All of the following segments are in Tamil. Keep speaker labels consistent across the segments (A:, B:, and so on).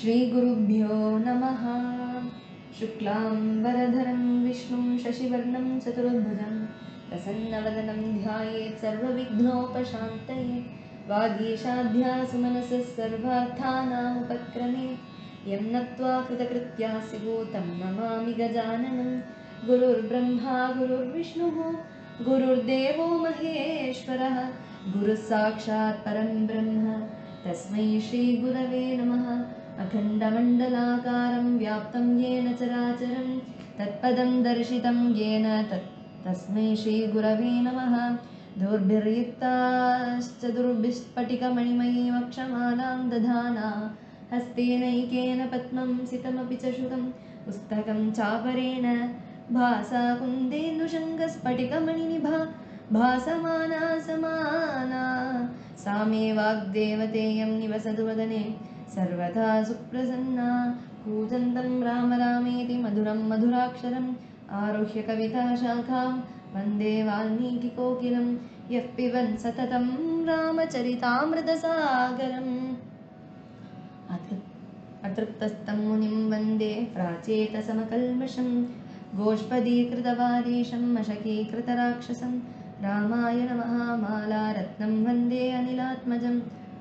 A: श्रीगुरुभ्यो नमः शुक्लाम्बरधरं विष्णुं शशिवर्णं चतुर्भुजं प्रसन्नवदनं ध्यायेत् सर्वविघ्नोपशान्तये वागीशाध्यासुमनसः सर्वार्थानामुपक्रमे यं नत्वा कृतकृत्यासि भूतं नमामि गजाननं गुरुर्ब्रह्मा गुरुर्विष्णुः गुरुर्देवो महेश्वरः गुरुः साक्षात् परं ब्रह्म तस्मै श्रीगुरवे नमः अखण्डमण्डलाकारं व्याप्तं येन चराचरं तत्पदं दर्शितं येन तत् तस्मै श्रीगुरवे नमः दुर्भिर्युक्ताश्चतुर्भिस्फटिकमणिमयीमक्षमालां दधाना हस्तेनैकेन पद्मं सितमपि च शुकं पुस्तकं चापरेण भासा कुन्देन्दुशङ्गस्फटिकमणिनिभा भासमाना समाना सा मे वाग्देवतेयं निवसतु वदने सर्वदा सुप्रसन्ना कूजन्तं राम रामेति मधुरं मधुराक्षरम् आरुह्य कविताशाखां वन्दे वाल्मीकिकोकिलं यः पिबन् सततं रामचरितामृतसागरम् अतृ- अतृप्तस्तं मुनिं वन्दे प्राचेतसमकल्मषं गोष्पदीकृतवारीशं मशकीकृतराक्षसं रामाय नमः मालारत्नं वन्दे अनिलात्मजम्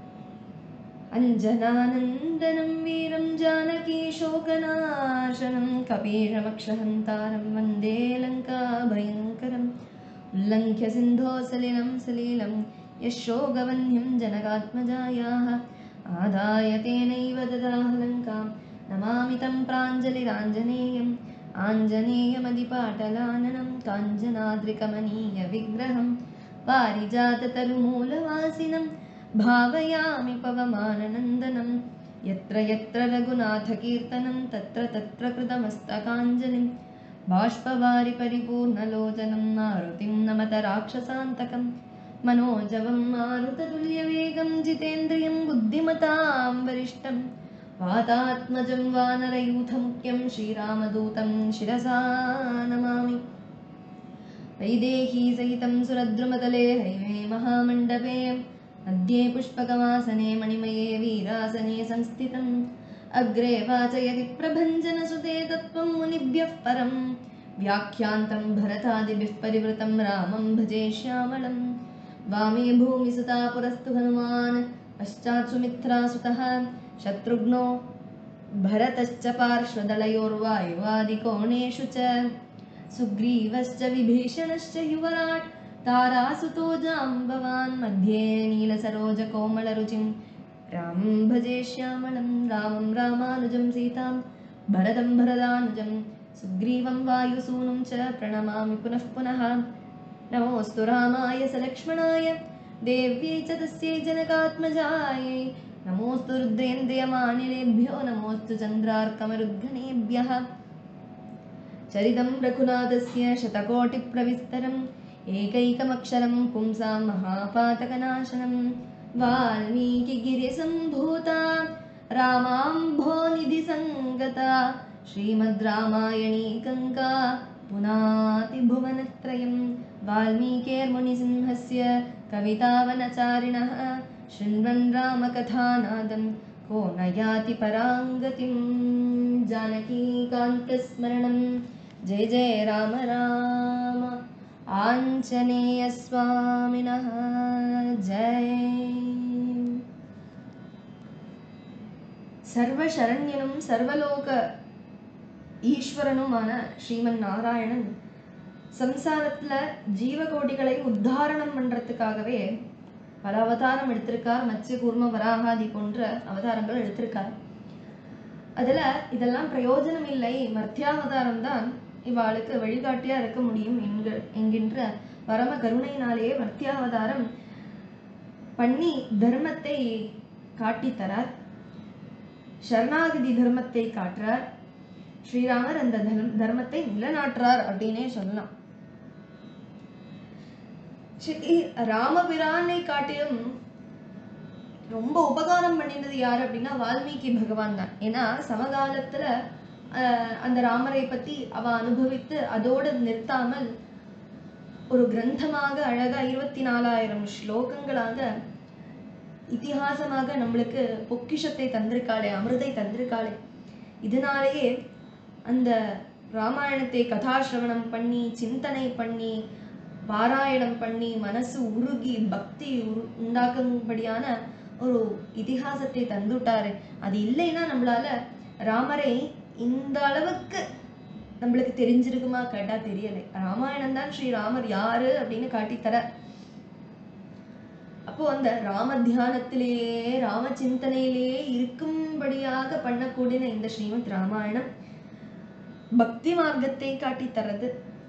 A: अञ्जनानन्दनं वीरं जानकीशोकनाशनं कपीशमक्षहन्तारं वन्दे लङ्काभयङ्करम् उल्लङ्घ्य सिन्धो सलिलं सलीलं यशोगवह्निं जनकात्मजायाः आदाय तेनैव ददाह लङ्कां नमामि तं प्राञ्जलिराञ्जनेयम् आञ्जनेयमदिपाटलाननं काञ्जनाद्रिकमनीयविग्रहं पारिजाततरुमूलवासिनं भावयामि पवमाननन्दनं यत्र यत्र रघुनाथकीर्तनं तत्र तत्र कृतमस्तकाञ्जलिं बाष्पवारि परिपूर्णलोचनं मारुतिं नमत राक्षसान्तकं मनोजवं मारुततुल्यवेगं जितेन्द्रियं बुद्धिमतां वरिष्ठं वातात्मजं वानरयूथमुख्यं श्रीरामदूतं शिरसा नमामि वैदेहीसहितं सुरद्रुमतले हैमे महामण्डपे मध्ये पुष्पकमासने मणिमये वीरासने संस्थितम् अग्रे वाचयति प्रभञ्जनसुते तत्त्वं मुनिभ्यः परं व्याख्यान्तं भरतादिभिः परिवृतं रामं भजे श्यामलं वामे भूमिसुता पुरस्तु हनुमान् पश्चात् सुमित्रासुतः शत्रुघ्नो भरतश्च पार्श्वदलयोर्वायुवादिकोणेषु च सुग्रीवश्च विभीषणश्च युवराट् तारासुतो जाम्बवान् मध्ये नीलसरोजकोमलरुचिं रामं भजे श्यामलं रामं रामानुजं सीतां भरतं भरदानुजं सुग्रीवं वायुसूनुं च प्रणमामि पुनः पुनः नमोऽस्तु रामाय सलक्ष्मणाय देव्यै च तस्यै जनकात्मजायै नमोऽस्तु रुद्रेन्द्रियमानिलेभ्यो नमोऽस्तु चन्द्रार्कमरुद्गणेभ्यः चरितं रघुनाथस्य शतकोटिप्रविस्तरम् एकैकमक्षरं पुंसां महापातकनाशनं वाल्मीकिगिरिसम्भूता रामाम्भोनिधिसङ्गता श्रीमद् रामायणी गङ्गा पुनातिभुवनत्रयं वाल्मीकेर्मुनिसिंहस्य कवितावनचारिणः शृण्वन् रामकथानादं को न याति पराङ्गतिं जानकीकान्तस्मरणं जय जय राम राम आञ्जनेयस्वामिनः जय சர்வசரண்யனும் சர்வலோக ஈஸ்வரனுமான ஸ்ரீமன் நாராயணன் சம்சாரத்துல ஜீவகோடிகளை உத்தாரணம் பண்றதுக்காகவே பல அவதாரம் எடுத்திருக்கார் மத்ய கூர்ம வராகாதி போன்ற அவதாரங்கள் எடுத்திருக்கார் அதுல இதெல்லாம் பிரயோஜனம் இல்லை மர்த்தியாவதாரம் தான் இவாளுக்கு வழிகாட்டியா இருக்க முடியும் என்க என்கின்ற பரம கருணையினாலேயே மர்த்தியாவதாரம் பண்ணி தர்மத்தை காட்டித் தரார் சரணாகதி தர்மத்தை காட்டுறார் ஸ்ரீராமர் அந்த தர்ம- தர்மத்தை நிலநாட்டுறார் அப்படின்னே சொல்லலாம் ஸ்ரீ ராமபிரானை காட்டிலும் ரொம்ப உபகாரம் பண்ணினது யார் அப்படின்னா வால்மீகி பகவான் தான் ஏன்னா சமகாலத்துல ஆஹ், அந்த ராமரை பத்தி அவ அனுபவித்து அதோடு நிறுத்தாமல் ஒரு கிரந்தமாக அழகா இருபத்தி நாலாயிரம் ஸ்லோகங்களாக இதிகாசமாக நம்மளுக்கு பொக்கிஷத்தை தந்திருக்காளே அமிர்தை தந்திருக்காளே இதனாலேயே அந்த ராமாயணத்தை கதாசிரவணம் பண்ணி சிந்தனை பண்ணி பாராயணம் பண்ணி மனசு உருகி பக்தி உரு உண்டாக்கும்படியான ஒரு இதிகாசத்தை தந்துட்டாரு அது இல்லைன்னா நம்மளால ராமரை இந்த அளவுக்கு நம்மளுக்கு தெரிஞ்சிருக்குமா கேட்டா தெரியலை ராமாயணம் தான் ஸ்ரீராமர் யாரு அப்படின்னு காட்டித்தர அப்போ அந்த ராம தியானத்திலேயே ராம சிந்தனையிலேயே இருக்கும்படியாக பண்ணக்கூடிய இந்த ஸ்ரீமத் ராமாயணம் பக்தி மார்க்கத்தை காட்டித் தரது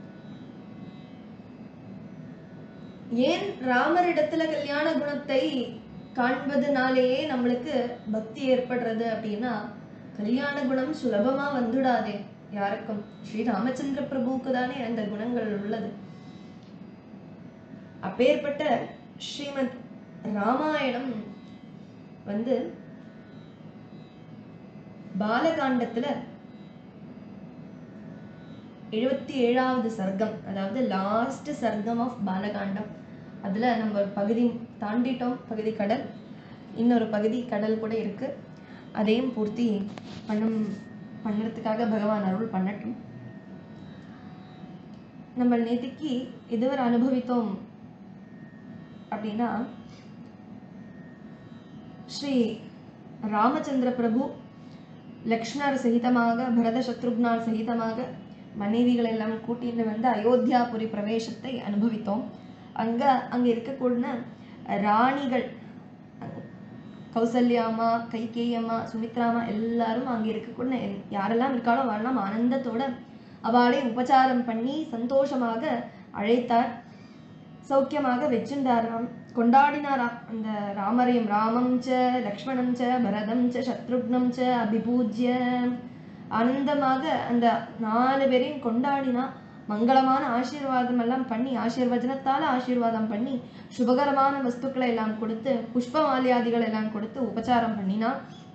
A: ஏன் ராமரிடத்துல கல்யாண குணத்தை காண்பதுனாலேயே நம்மளுக்கு பக்தி ஏற்படுறது அப்படின்னா கல்யாண குணம் சுலபமா வந்துடாதே யாருக்கும் ஸ்ரீ ராமச்சந்திர பிரபுவுக்கு தானே அந்த குணங்கள் உள்ளது அப்பேற்பட்ட ஸ்ரீமத் ராமாயணம் வந்து பாலகாண்டத்துல எழுபத்தி ஏழாவது சர்க்கம் அதாவது லாஸ்ட் சர்க்கம் ஆஃப் பாலகாண்டம் அதுல நம்ம ஒரு பகுதி தாண்டிட்டோம் பகுதி கடல் இன்னொரு பகுதி கடல் கூட இருக்கு அதையும் பூர்த்தி பண்ணும் பண்ணுறதுக்காக பகவான் அருள் பண்ணட்டும் நம்ம நேத்திக்கு இதுவரை அனுபவித்தோம் அப்படின்னா ஸ்ரீ ராமச்சந்திர பிரபு லக்ஷ்மணர் சகிதமாக பரத சத்ருக்னார் சகிதமாக மனைவிகள் எல்லாம் கூட்டிட்டு வந்து அயோத்தியாபுரி பிரவேசத்தை அனுபவித்தோம் அங்க அங்க இருக்கக்கூடிய ராணிகள் கௌசல்யாமா கைகேயம்மா சுமித்ராமா எல்லாரும் அங்க இருக்கக்கூடிய எல்- யாரெல்லாம் இருக்காளோ அவெல்லாம் ஆனந்தத்தோட அவளை உபச்சாரம் பண்ணி சந்தோஷமாக அழைத்தார் சௌக்கியமாக வச்சிருந்தாராம் கொண்டாடினாராம் அந்த ராமரையும் ராமம் ச லக்ஷ்மணம் ச பரதம் ச சத்ருக்னம் ச அபிபூஜ்ய ஆனந்தமாக அந்த நாலு பேரையும் கொண்டாடினா மங்களமான ஆசீர்வாதம் எல்லாம் பண்ணி ஆசீர்வச்சனத்தால ஆசீர்வாதம் பண்ணி சுபகரமான வஸ்துக்களை எல்லாம் கொடுத்து புஷ்ப மாலியாதிகள் எல்லாம் கொடுத்து உபச்சாரம் பண்ணினா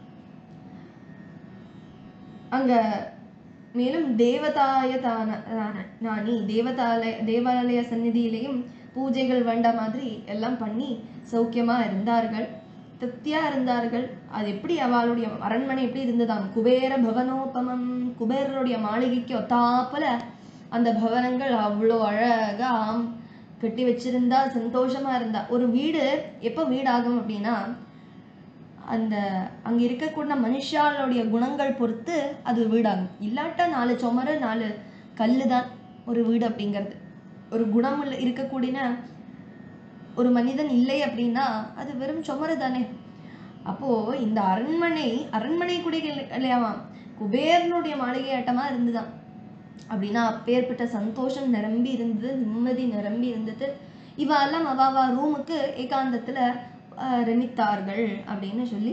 A: அங்க மேலும் தேவதாய தான தான- நானி தேவதாலய தேவாலய சந்நிதியிலையும் பூஜைகள் வேண்ட மாதிரி எல்லாம் பண்ணி சௌக்கியமா இருந்தார்கள் திருப்தியா இருந்தார்கள் அது எப்படி அவளுடைய அரண்மனை எப்படி இருந்ததாம் குபேர பவனோபமம் குபேரருடைய மாளிகைக்கு ஒத்தாப்புல அந்த பவனங்கள் அவ்வளோ அழகா ஆம் கட்டி வச்சிருந்தா சந்தோஷமா இருந்தா ஒரு வீடு எப்போ வீடாகும் அப்படின்னா அந்த அங்க இருக்கக்கூடிய மனுஷாளுடைய குணங்கள் பொறுத்து அது வீடாகும் இல்லாட்டா நாலு சுமரு நாலு கல்லு தான் ஒரு வீடு அப்படிங்கிறது ஒரு குணம் உள்ள- இருக்கக்கூடிய ஒரு மனிதன் இல்லை அப்படின்னா அது வெறும் சுமரு தானே அப்போ இந்த அரண்மனை அரண்மனை கூட இல்ல- இல்லையாவாம் குபேரனுடைய மாளிகை ஆட்டமா இருந்துதான் அப்படின்னா அப்பேற்பட்ட சந்தோஷம் நிரம்பி இருந்தது நிம்மதி நிரம்பி இருந்தது இவ எல்லாம் அவ அவ ரூமுக்கு ஏகாந்தத்துல ஆஹ், ரமித்தார்கள் அப்படின்னு சொல்லி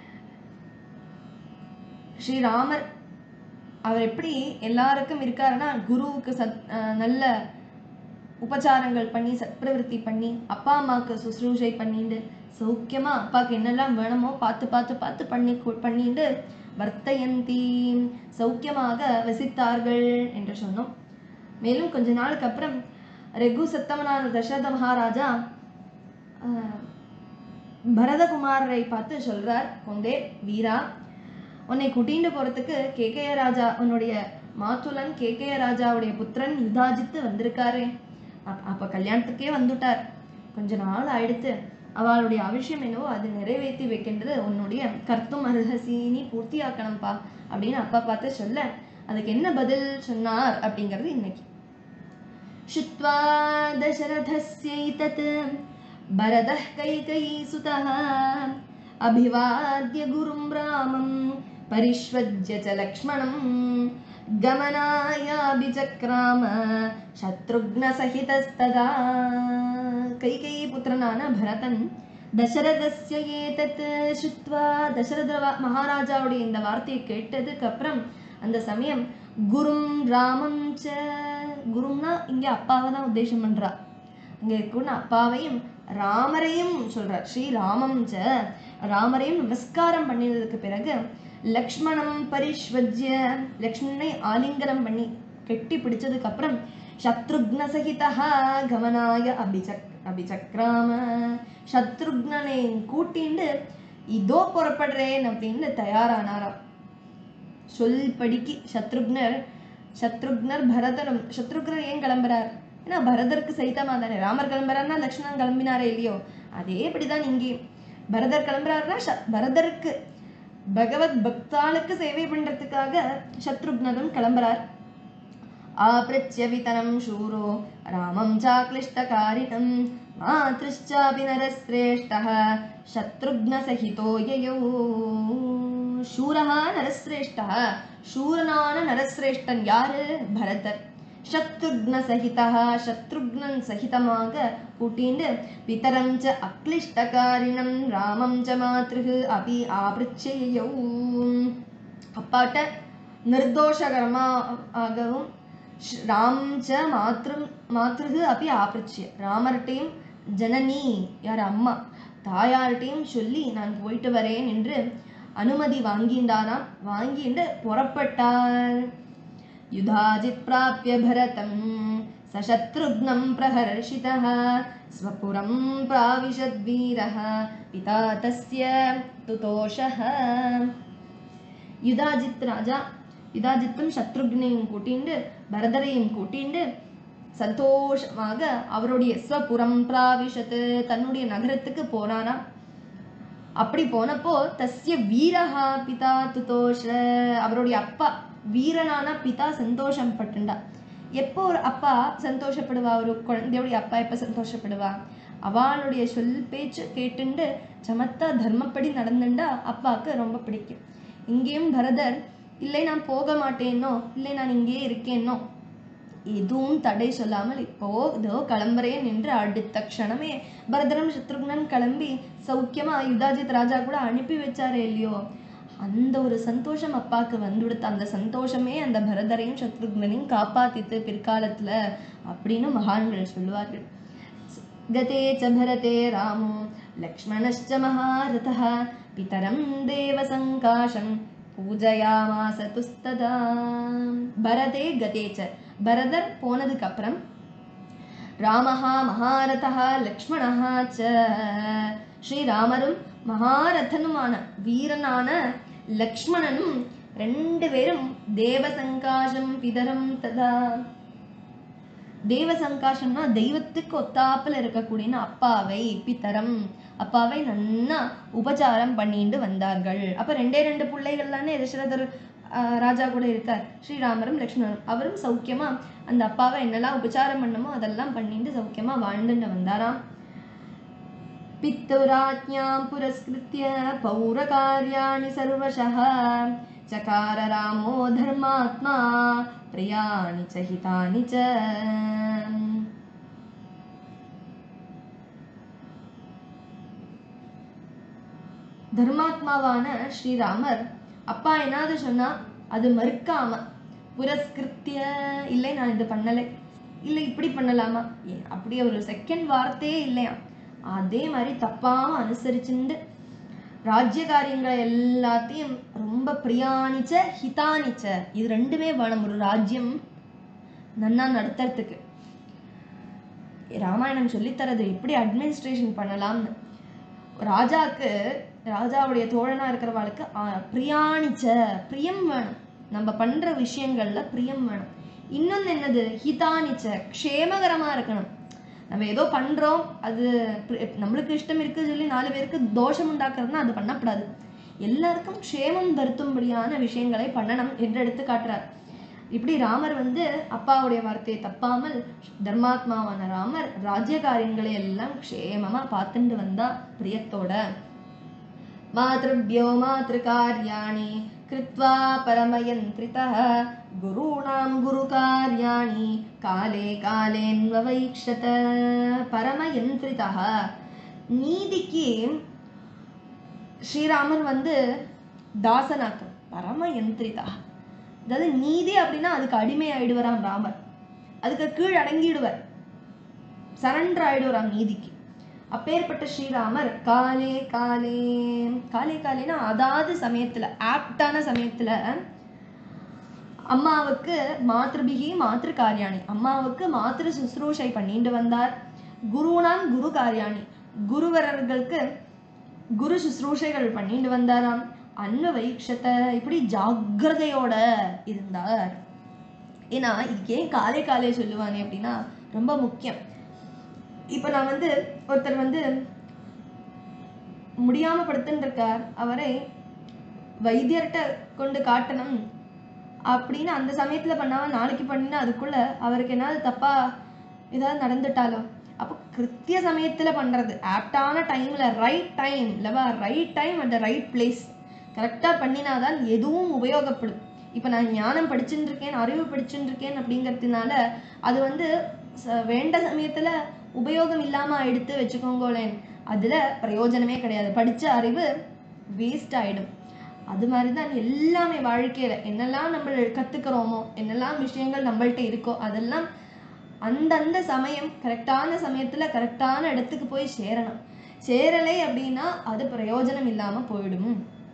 A: ஸ்ரீராமர் அவர் எப்படி எல்லாருக்கும் இருக்காருன்னா குருவுக்கு சத் ஆஹ், நல்ல உபச்சாரங்கள் பண்ணி சத்பிரவருத்தி பண்ணி அப்பா அம்மாவுக்கு சுশ্ரூஷை பண்ணிட்டு சௌக்கியமா அப்பாவுக்கு என்னெல்லாம் வேணுமோ பார்த்து பார்த்து பார்த்து பண்ணி கு- பண்ணிட்டு வர்த்தயந்தி சௌக்கியமாக வசித்தார்கள் என்று சொன்னோம் மேலும் கொஞ்ச நாளுக்கு அப்புறம் ரெகு சத்தமனான தசரத மகாராஜா ஆஹ், பரதகுமாரரை பார்த்து சொல்றார் கொண்டே வீரா உன்னை கூட்டிட்டு போறதுக்கு கேகய ராஜா உன்னுடைய மாத்துலன் கேகய ராஜாவுடைய புத்திரன் யுதாஜித்து வந்திருக்காரு அப்- அப்ப கல்யாணத்துக்கே வந்துட்டார் கொஞ்ச நாள் ஆயிடுத்து அவளுடைய அவசியம் என்னவோ அது நிறைவேற்றி வைக்கின்றது உன்னுடைய கர்த்தும் அர்ஹசீனி பூர்த்தியாக்கணும்ப்பா அப்படின்னு அப்பா பார்த்து சொல்ல அதுக்கு என்ன பதில் சொன்னார் அப்படிங்கிறது இன்னைக்கு श्रुत्वा दशरथस्यैतत् भरतः कैकयीसुतः अभिवाद्य गुरुं रामं परिष्वज्य च लक्ष्मणं गमनायाभिचक्राम शत्रुघ्नसहितस्तदा कैकेयी पुत्रनाன பரதன் தசரதஸ்ய ஏதத் ஸ்ருத்வா தசரத வா- மகாராஜாவுடைய இந்த வார்த்தையை கேட்டதுக்கு அப்புறம் அந்த சமயம் குரும் ராமம் ச குரும்னா இங்க அப்பாவை தான் உத்தேசம் பண்றா இங்க இருக்கணும் அப்பாவையும் ராமரையும் சொல்றார் ஸ்ரீ ராமம் ச ராமரையும் நமஸ்காரம் பண்ணினதுக்கு பிறகு லக்ஷ்மணம் பரிஷ்வஜ்ய லக்ஷ்மணனை ஆலிங்கனம் பண்ணி கெட்டி பிடிச்சதுக்கு அப்புறம் சத்ருக்ன சகிதா கமனாய அபிச்சக் அபிசக்ராம சத்ருக்னனை கூட்டிண்டு இதோ புறப்படுறேன் அப்படின்னு தயாரானாராம் சொல்படிக்கு சத்ருக்னர் சத்ருக்னர் பரதரும் சத்ருக்னர் ஏன் கிளம்புறார் ஏன்னா பரதருக்கு சைத்தமா தானே ராமர் கிளம்புறாருன்னா லக்ஷ்மணன் கிளம்பினாரே இல்லையோ அதேபடிதான் இங்கே பரதர் கிளம்புறாருன்னா ச- பரதருக்கு பகவத் பக்தாளுக்கு சேவை பண்றதுக்காக சத்ருக்னரும் கிளம்புறார் ஆப்ரத்ய விதனம் शूरो रामं चाक्लिष्टकारिणं मातृश्चापि नरश्रेष्ठः शत्रुघ्नसहितो ययौ शूरः नरश्रेष्ठः शूरனான நரசிரேஷ்டன் யாரு பரதர் சத்ருக்ன சகிதா சத்ருக்னன் சகிதமாக கூட்டிண்டு பிதரம் ச அக்லிஷ்டகாரிணம் ராமம் ச மாத்ருஹு அபி ஆபிருச்சேயௌ அப்பாட்ட நிர்தோஷகரமாகவும் ஷ்- ராம் ச மாத்ரும் மாத்ருகு அப்படி ஆபிருச்சிய ராமர்கிட்டையும் ஜனனி யார் அம்மா தாயார்கிட்டையும் சொல்லி நான் போயிட்டு வரேன் என்று அனுமதி வாங்கிண்டாராம் வாங்கிண்டு புறப்பட்டார் युधाजित् प्राप्य भरतं सशत्रुघ्नं प्रहर्षितः स्वपुरं प्राविशद्वीरः पिता तस्य तुतोषः யுதாஜித் ராஜா யுதாஜித்தும் சத்ருக்னையும் கூட்டிண்டு பரதரையும் கூட்டிண்டு சந்தோஷமாக அவருடைய ஸ்வபுரம் பிராவிஷத்து தன்னுடைய நகரத்துக்கு போனாராம் அப்படி போனப்போ தஸ்ய வீரஹா பிதா துதோஷ அவருடைய அப்பா வீரனான பிதா சந்தோஷம் பட்டுண்டா எப்போ ஒரு அப்பா சந்தோஷப்படுவா ஒரு குழந்தையோடைய அப்பா எப்ப சந்தோஷப்படுவா அவளுடைய சொல் பேச்சு கேட்டுண்டு சமத்தா தர்மப்படி நடந்துண்டா அப்பாவுக்கு ரொம்ப பிடிக்கும் இங்கேயும் பரதர் இல்லை நான் போக மாட்டேனோ இல்லை நான் இங்கேயே இருக்கேனோ எதுவும் தடை சொல்லாமல் இப்போ இதோ கிளம்புறேன் என்று அடுத்த க்ஷணமே பரதரம் சத்ருக்னன் கிளம்பி சௌக்கியமா யுதாஜித் ராஜா கூட அனுப்பி வச்சாரே இல்லையோ அந்த ஒரு சந்தோஷம் அப்பாவுக்கு வந்துடுத்து அந்த சந்தோஷமே அந்த பரதரையும் சத்ருக்னனையும் காப்பாத்தித்து பிற்காலத்துல அப்படின்னு மகான்கள் சொல்லுவார்கள் गते च भरते रामो लक्ष्मणश्च महारथः पितरं देवसङ्काशं பூஜயாமாச துஸ்ததா பரதே கதே ச பரதர் போனதுக்கு அப்புறம் ராமஹா மகாரதா லக்ஷ்மணஹா ச ஸ்ரீராமரும் மகாரதனுமான வீரனான லக்ஷ்மணனும் ரெண்டு பேரும் தேவசங்காசம் பிதரம் ததா தேவ சங்காசம்னா தெய்வத்துக்கு ஒத்தாப்புல இருக்கக்கூடிய அப்பாவை பித்தரம் அப்பாவை நன்னா உபச்சாரம் பண்ணிட்டு வந்தார்கள் அப்ப ரெண்டே ரெண்டு பிள்ளைகள் தானே தசரதர் ஆஹ், ராஜா கூட இருக்கார் ஸ்ரீராமரும் லக்ஷ்மணரும் அவரும் சௌக்கியமா அந்த அப்பாவை என்னெல்லாம் உபச்சாரம் பண்ணமோ அதெல்லாம் பண்ணிட்டு சௌக்கியமா வாழ்ந்துட்டு வந்தாராம் पित्तुराज्ञां पुरस्कृत्य पौरकार्याणि सर्वशः चकार रामो धर्मात्मा प्रियाणि च हितानि च தர்மாத்மாவான ஸ்ரீராமர் அப்பா என்னாவது சொன்னா அது மறுக்காம புரஸ்கிருத்திய இல்லை நான் இது பண்ணலை இல்லை இப்படி பண்ணலாமா ஏ, அப்படி ஒரு செகண்ட் வார்த்தையே இல்லையா அதே மாதிரி தப்பாம அனுசரிச்சுண்டு ராஜ்ய காரியங்களை எல்லாத்தையும் ரொம்ப பிரியாணிச்ச ஹிதானிச்ச இது ரெண்டுமே வேணும் ஒரு ராஜ்யம் நன்னா நடத்துறதுக்கு ராமாயணம் சொல்லித்தரது எப்படி அட்மினிஸ்ட்ரேஷன் பண்ணலாம்னு ராஜாக்கு ராஜாவுடைய தோழனா இருக்கிறவாளுக்கு ஆ, பிரியாணிச்ச பிரியம் வேணும் நம்ம பண்ற விஷயங்கள்ல பிரியம் வேணும் இன்னொன்னு என்னது ஹிதானிச்ச க்ஷேமகரமா இருக்கணும் நம்ம ஏதோ பண்றோம் அது pri- நம்மளுக்கு இஷ்டம் இருக்கு சொல்லி நாலு பேருக்கு தோஷம் உண்டாக்குறதுன்னா அது பண்ணக்கூடாது எல்லாருக்கும் க்ஷேமம் வருத்தும்படியான விஷயங்களை பண்ணணும் என்று எடுத்து காட்டுறார் இப்படி ராமர் வந்து அப்பாவுடைய வார்த்தையை தப்பாமல் தர்மாத்மாவான ராமர் ராஜ்ய காரியங்களை எல்லாம் க்ஷேமமா பார்த்துட்டு வந்தா பிரியத்தோட मातृभ्यो मातृकार्याणि कृत्वा परमयन्त्रितः गुरूणां गुरुकार्याणि काले कालेन्ववैक्षत பரமயந்திரிதா நீதிக்கு ஸ்ரீராமன் வந்து தாசனாக்கம் பரமயந்திரிதா அதாவது நீதி அப்படின்னா அதுக்கு அடிமை ஆயிடுவராம் ராமர் அதுக்கு கீழ் அடங்கிடுவர் சரண்டர் ஆயிடுவராம் நீதிக்கு அப்பேற்பட்ட ஸ்ரீராமர் காலே காலே காலே காலேனா அதாவது சமயத்துல ஆப்டான சமயத்துல அம்மாவுக்கு மாத்ருபிகி மாத்ரு காரியாணி அம்மாவுக்கு மாத்ரு சுசுரூஷை பண்ணிட்டு வந்தார் குருனாம் குரு காரியாணி குருவரர்களுக்கு குரு சுশ্ரூஷைகள் பண்ணிட்டு வந்தாராம் அன்வவைக்ஷத்தை இப்படி ஜாக்கிரதையோட இருந்தார் ஏன்னா இது ஏன் காலை காலை சொல்லுவானே அப்படின்னா ரொம்ப முக்கியம் இப்போ நான் வந்து ஒருத்தர் வந்து முடியாம படுத்துன்னு இருக்கார் அவரை வைத்தியர்கிட்ட கொண்டு காட்டணும் அப்படின்னு அந்த சமயத்துல பண்ணாம நாளைக்கு பண்ணினா அதுக்குள்ள அவருக்கு ஏதாவது தப்பா ஏதாவது நடந்துட்டாலோ அப்போ கிருத்திய சமயத்துல பண்றது ஆப்டான டைம்ல ரைட் டைம் இல்லவா right time at the right place கரெக்டா பண்ணினாதான் எதுவும் உபயோகப்படும் இப்போ நான் ஞானம் படிச்சுட்டு இருக்கேன் அறிவு படிச்சுட்டு இருக்கேன் அப்படிங்கிறதுனால அது வந்து ச- வேண்ட சமயத்துல உபயோகம் இல்லாம ஆயிடுத்து வச்சுக்கோங்களேன் அதுல பிரயோஜனமே கிடையாது படிச்ச அறிவு வேஸ்ட் ஆயிடும் அது மாதிரி தான் எல்லாமே வாழ்க்கையில என்னெல்லாம் நம்ம கத்துக்கிறோமோ என்னெல்லாம் விஷயங்கள் நம்மள்ட்ட இருக்கோ அதெல்லாம் அந்தந்த சமயம் கரெக்டான சமயத்துல கரெக்டான இடத்துக்கு போய் சேரணும் சேரலை அப்படின்னா அது பிரயோஜனம் இல்லாம போயிடும்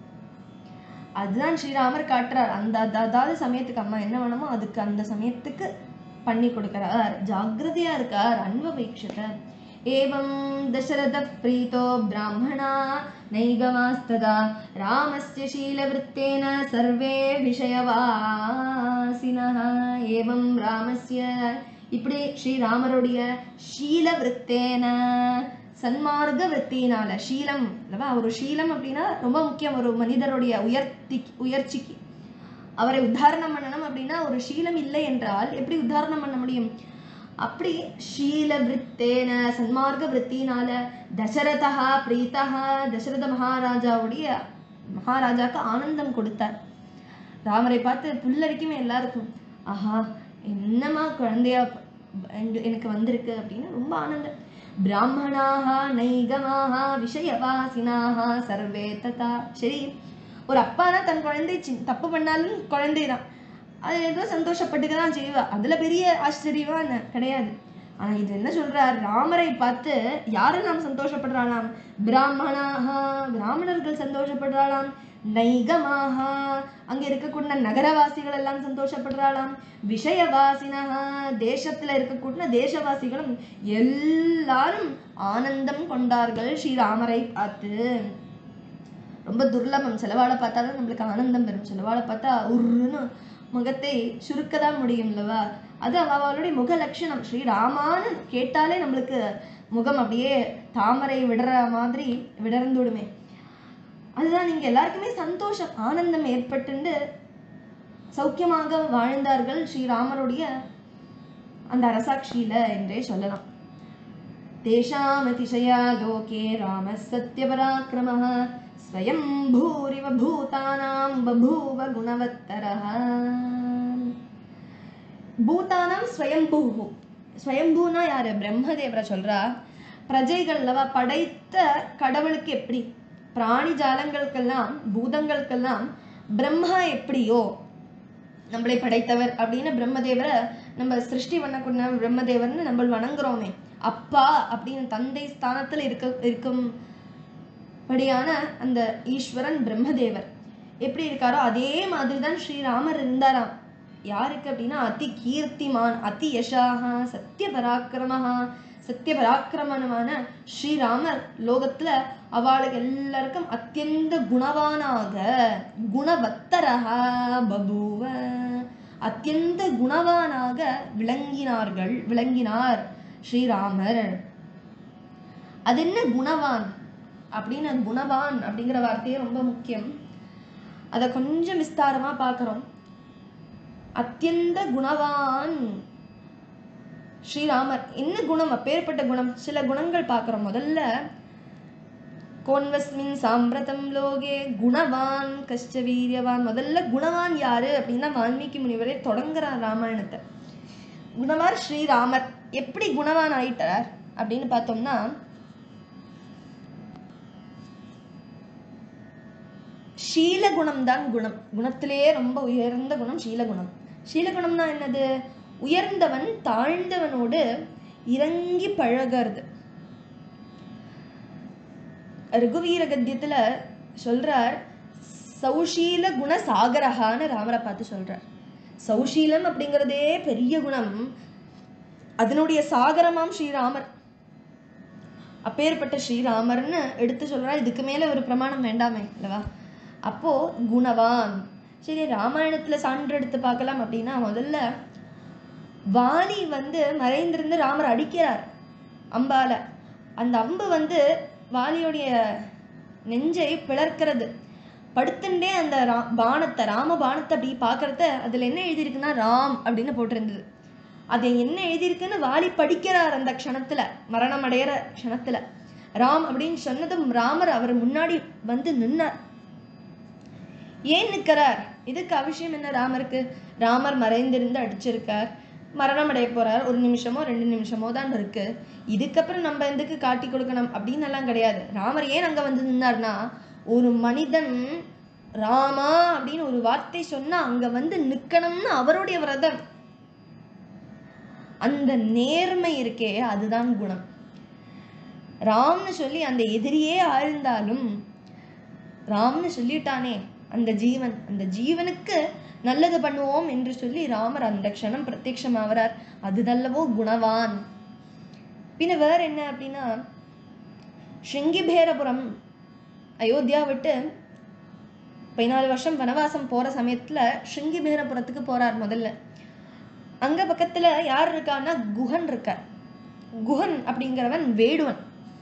A: அதுதான் ஸ்ரீராமர் காட்டுறார் அந்த அத- அதாவது சமயத்துக்கு அம்மா என்ன வேணுமோ அதுக்கு அந்த சமயத்துக்கு பண்ணி கொடுக்கிறார் ஜாக்கிரதையா இருக்கார் அன்வபீக்ஷத ஏவம் தசரத பிரீதோ பிராமணா நைகமாஸ்ததா ராமஸ்ய ஷீலவృత్తேன சர்வே விஷயவாசினः ஏவம் ராமஸ்ய இப்படி ஸ்ரீராமருடைய ஷீலவృత్తேன சன்மார்க்க விற்த்தினால ஷீலம் அல்லவா ஒரு ஷீலம் அப்படின்னா ரொம்ப முக்கியம் ஒரு மனிதருடைய உயர்த்தி உயர்ச்சிக்கு அவரை உத்தாரணம் பண்ணணும் அப்படின்னா ஒரு ஷீலம் இல்லை என்றால் எப்படி உத்தாரணம் பண்ண முடியும் அப்படி ஷீல விருத்தேன சன்மார்க்க விற்த்தினால தசரதா பிரீதா தசரத மகாராஜாவுடைய மகாராஜாக்கு ஆனந்தம் கொடுத்தார் ராமரை பார்த்து புல்லரிக்குமே எல்லாருக்கும் ஆஹா என்னம்மா குழந்தையா ப- எங்க- எனக்கு வந்திருக்கு அப்படின்னு ரொம்ப ஆனந்தம் பிராமணாக நைகமாக விஷயவாசினாக சர்வே ததா சரி ஒரு அப்பானா தன் குழந்தை சின் தப்பு பண்ணாலும் குழந்தை தான் அது ஏதோ சந்தோஷப்பட்டுக்க தான் செய்வா அதுல பெரிய ஆச்சரியமா என்ன கிடையாது ஆனா இது என்ன சொல்றார் ராமரை பார்த்து யாரு நாம் சந்தோஷப்படுறாளாம் பிராமணாக பிராமணர்கள் சந்தோஷப்படுறாளாம் நைகமாக அங்க இருக்கக்கூடிய நகரவாசிகள் எல்லாம் சந்தோஷப்படுறாளாம் விஷயவாசினஹா தேசத்துல இருக்கக்கூடிய தேசவாசிகளும் எல்லாரும் ஆனந்தம் கொண்டார்கள் ஸ்ரீராமரை பார்த்து ரொம்ப துர்லபம் செலவாளை பார்த்தா தான் நம்மளுக்கு ஆனந்தம் வரும் செலவாளை பார்த்தா உருன்னு முகத்தை சுருக்கதான் முடியும் இல்லவா அது அவ- அவளுடைய முக லட்சணம் ஸ்ரீராமான்னு கேட்டாலே நம்மளுக்கு முகம் அப்படியே தாமரை விடுற மாதிரி விடர்ந்து விடுமே அதுதான் நீங்க எல்லாருக்குமே சந்தோஷம் ஆனந்தம் ஏற்பட்டுண்டு சௌக்கியமாக வாழ்ந்தார்கள் ஸ்ரீராமருடைய அந்த அரசாட்சியில என்றே சொல்லலாம் तेषामतिशया लोके रामः सत्यपराक्रमः स्वयं भूरिव भूतानां बभूव गुणवत्तरः பூதானாம் ஸ்வயம்பூஹு ஸ்வயம்பூனா யாரு பிரம்மதேவரை சொல்றா பிரஜைகள்லவா படைத்த கடவுளுக்கு எப்படி பிராணி ஜாலங்களுக்கெல்லாம் பூதங்களுக்கெல்லாம் பிரம்மா எப்படியோ நம்மளை படைத்தவர் அப்படின்னு பிரம்மதேவரை நம்ம சிருஷ்டி பண்ணக்கூடிய பிரம்மதேவர்னு நம்ம வணங்குறோமே அப்பா அப்படின்னு தந்தை ஸ்தானத்துல இருக்க இருக்கும்படியான அந்த ஈஸ்வரன் பிரம்மதேவர் எப்படி இருக்காரோ அதே மாதிரி தான் ஸ்ரீராமர் இருந்தாராம் யாருக்கு அப்படின்னா அதி கீர்த்திமான் அதி யசாக சத்திய பராக்கிரமஹா சத்திய பராக்கிரமனமான ஸ்ரீராமர் லோகத்துல அவளுக்கு எல்லாருக்கும் அத்தியந்த குணவானாக குணவத்தரஹா பபூவ அத்தியந்த குணவானாக விளங்கினார்கள் விளங்கினார் ஸ்ரீராமர் அது என்ன குணவான் அப்படின்னு குணவான் அப்படிங்கிற வார்த்தையே ரொம்ப முக்கியம் அதை கொஞ்சம் விஸ்தாரமா பார்க்குறோம் அத்தியந்த குணவான் ஸ்ரீராமர் என்ன குணம் அப்பேற்பட்ட குணம் சில குணங்கள் பார்க்குறோம் முதல்ல கோன்வஸ்மின் சாம்பிரதம் லோகே குணவான் கஷ்ட வீரியவான் முதல்ல குணவான் யாரு அப்படின்னா வால்மீகி முனிவரே தொடங்குறார் ராமாயணத்தை குணவான் ஸ்ரீராமர் எப்படி குணவான் ஆயிட்டார் அப்படின்னு பார்த்தோம்னா ஷீலகுணம் தான் குணம் குணத்திலேயே ரொம்ப உயர்ந்த குணம் ஷீலகுணம் ஷீலகுணம்னா என்னது உயர்ந்தவன் தாழ்ந்தவனோடு இறங்கி பழகிறது ரகுவீர கத்தியத்துல சொல்றார் சௌஷீல குண சாகரஹான்னு ராமரை பார்த்து சொல்றார் சௌஷீலம் அப்படிங்கிறதே பெரிய குணம் அதனுடைய சாகரமாம் ஸ்ரீராமர் அப்பேற்பட்ட ஸ்ரீராமர்னு எடுத்து சொல்றா இதுக்கு மேல ஒரு பிரமாணம் வேண்டாமே அல்லவா அப்போ குணவான் சரி ராமாயணத்துல சான்று எடுத்து பார்க்கலாம் அப்படின்னா முதல்ல வாலி வந்து மறைந்திருந்து ராமர் அடிக்கிறார் அம்பால அந்த அம்பு வந்து வாலியுடைய நெஞ்சை பிளர்க்கிறது படுத்துட்டே அந்த ரா பானத்தை ராம பானத்தை அப்படி பார்க்கறத அதுல என்ன எழுதியிருக்குன்னா ராம் அப்படின்னு போட்டிருந்தது அது என்ன எழுதியிருக்குன்னு வாலி படிக்கிறார் அந்த க்ஷணத்துல மரணம் அடையிற க்ஷணத்துல ராம் அப்படின்னு சொன்னதும் ராமர் அவர் முன்னாடி வந்து நின்னார் ஏன் நிற்கிறார் இதுக்கு அவசியம் என்ன ராமருக்கு ராமர் மறைந்திருந்து அடிச்சிருக்கார் மரணம் அடைய போறார் ஒரு நிமிஷமோ ரெண்டு நிமிஷமோ தான் இருக்கு இதுக்கப்புறம் நம்ம எதுக்கு காட்டி கொடுக்கணும் அப்படின்னு எல்லாம் கிடையாது ராமர் ஏன் அங்க வந்து நின்னார்னா ஒரு மனிதன் ராமா அப்படின்னு ஒரு வார்த்தை சொன்னா அங்க வந்து நிக்கணும்னு அவருடைய விரதம் அந்த நேர்மை இருக்கே அதுதான் குணம் ராம்னு சொல்லி அந்த எதிரியே ஆழ்ந்தாலும் ராம்னு சொல்லிட்டானே அந்த ஜீவன் அந்த ஜீவனுக்கு நல்லது பண்ணுவோம் என்று சொல்லி ராமர் அந்த க்ஷணம் பிரத்யட்சமாவறார் அதுதல்லவோ குணவான் பின்ன வேற என்ன அப்படின்னா ஸ்ருங்கிபேரபுரம் அயோத்தியா விட்டு பதினாலு வருஷம் வனவாசம் போற சமயத்துல ஸ்ருங்கிபேரபுரத்துக்கு போறார் முதல்ல அங்க பக்கத்துல யார் இருக்கான்னா குஹன் இருக்கார் குஹன் அப்படிங்கிறவன் வேடுவன்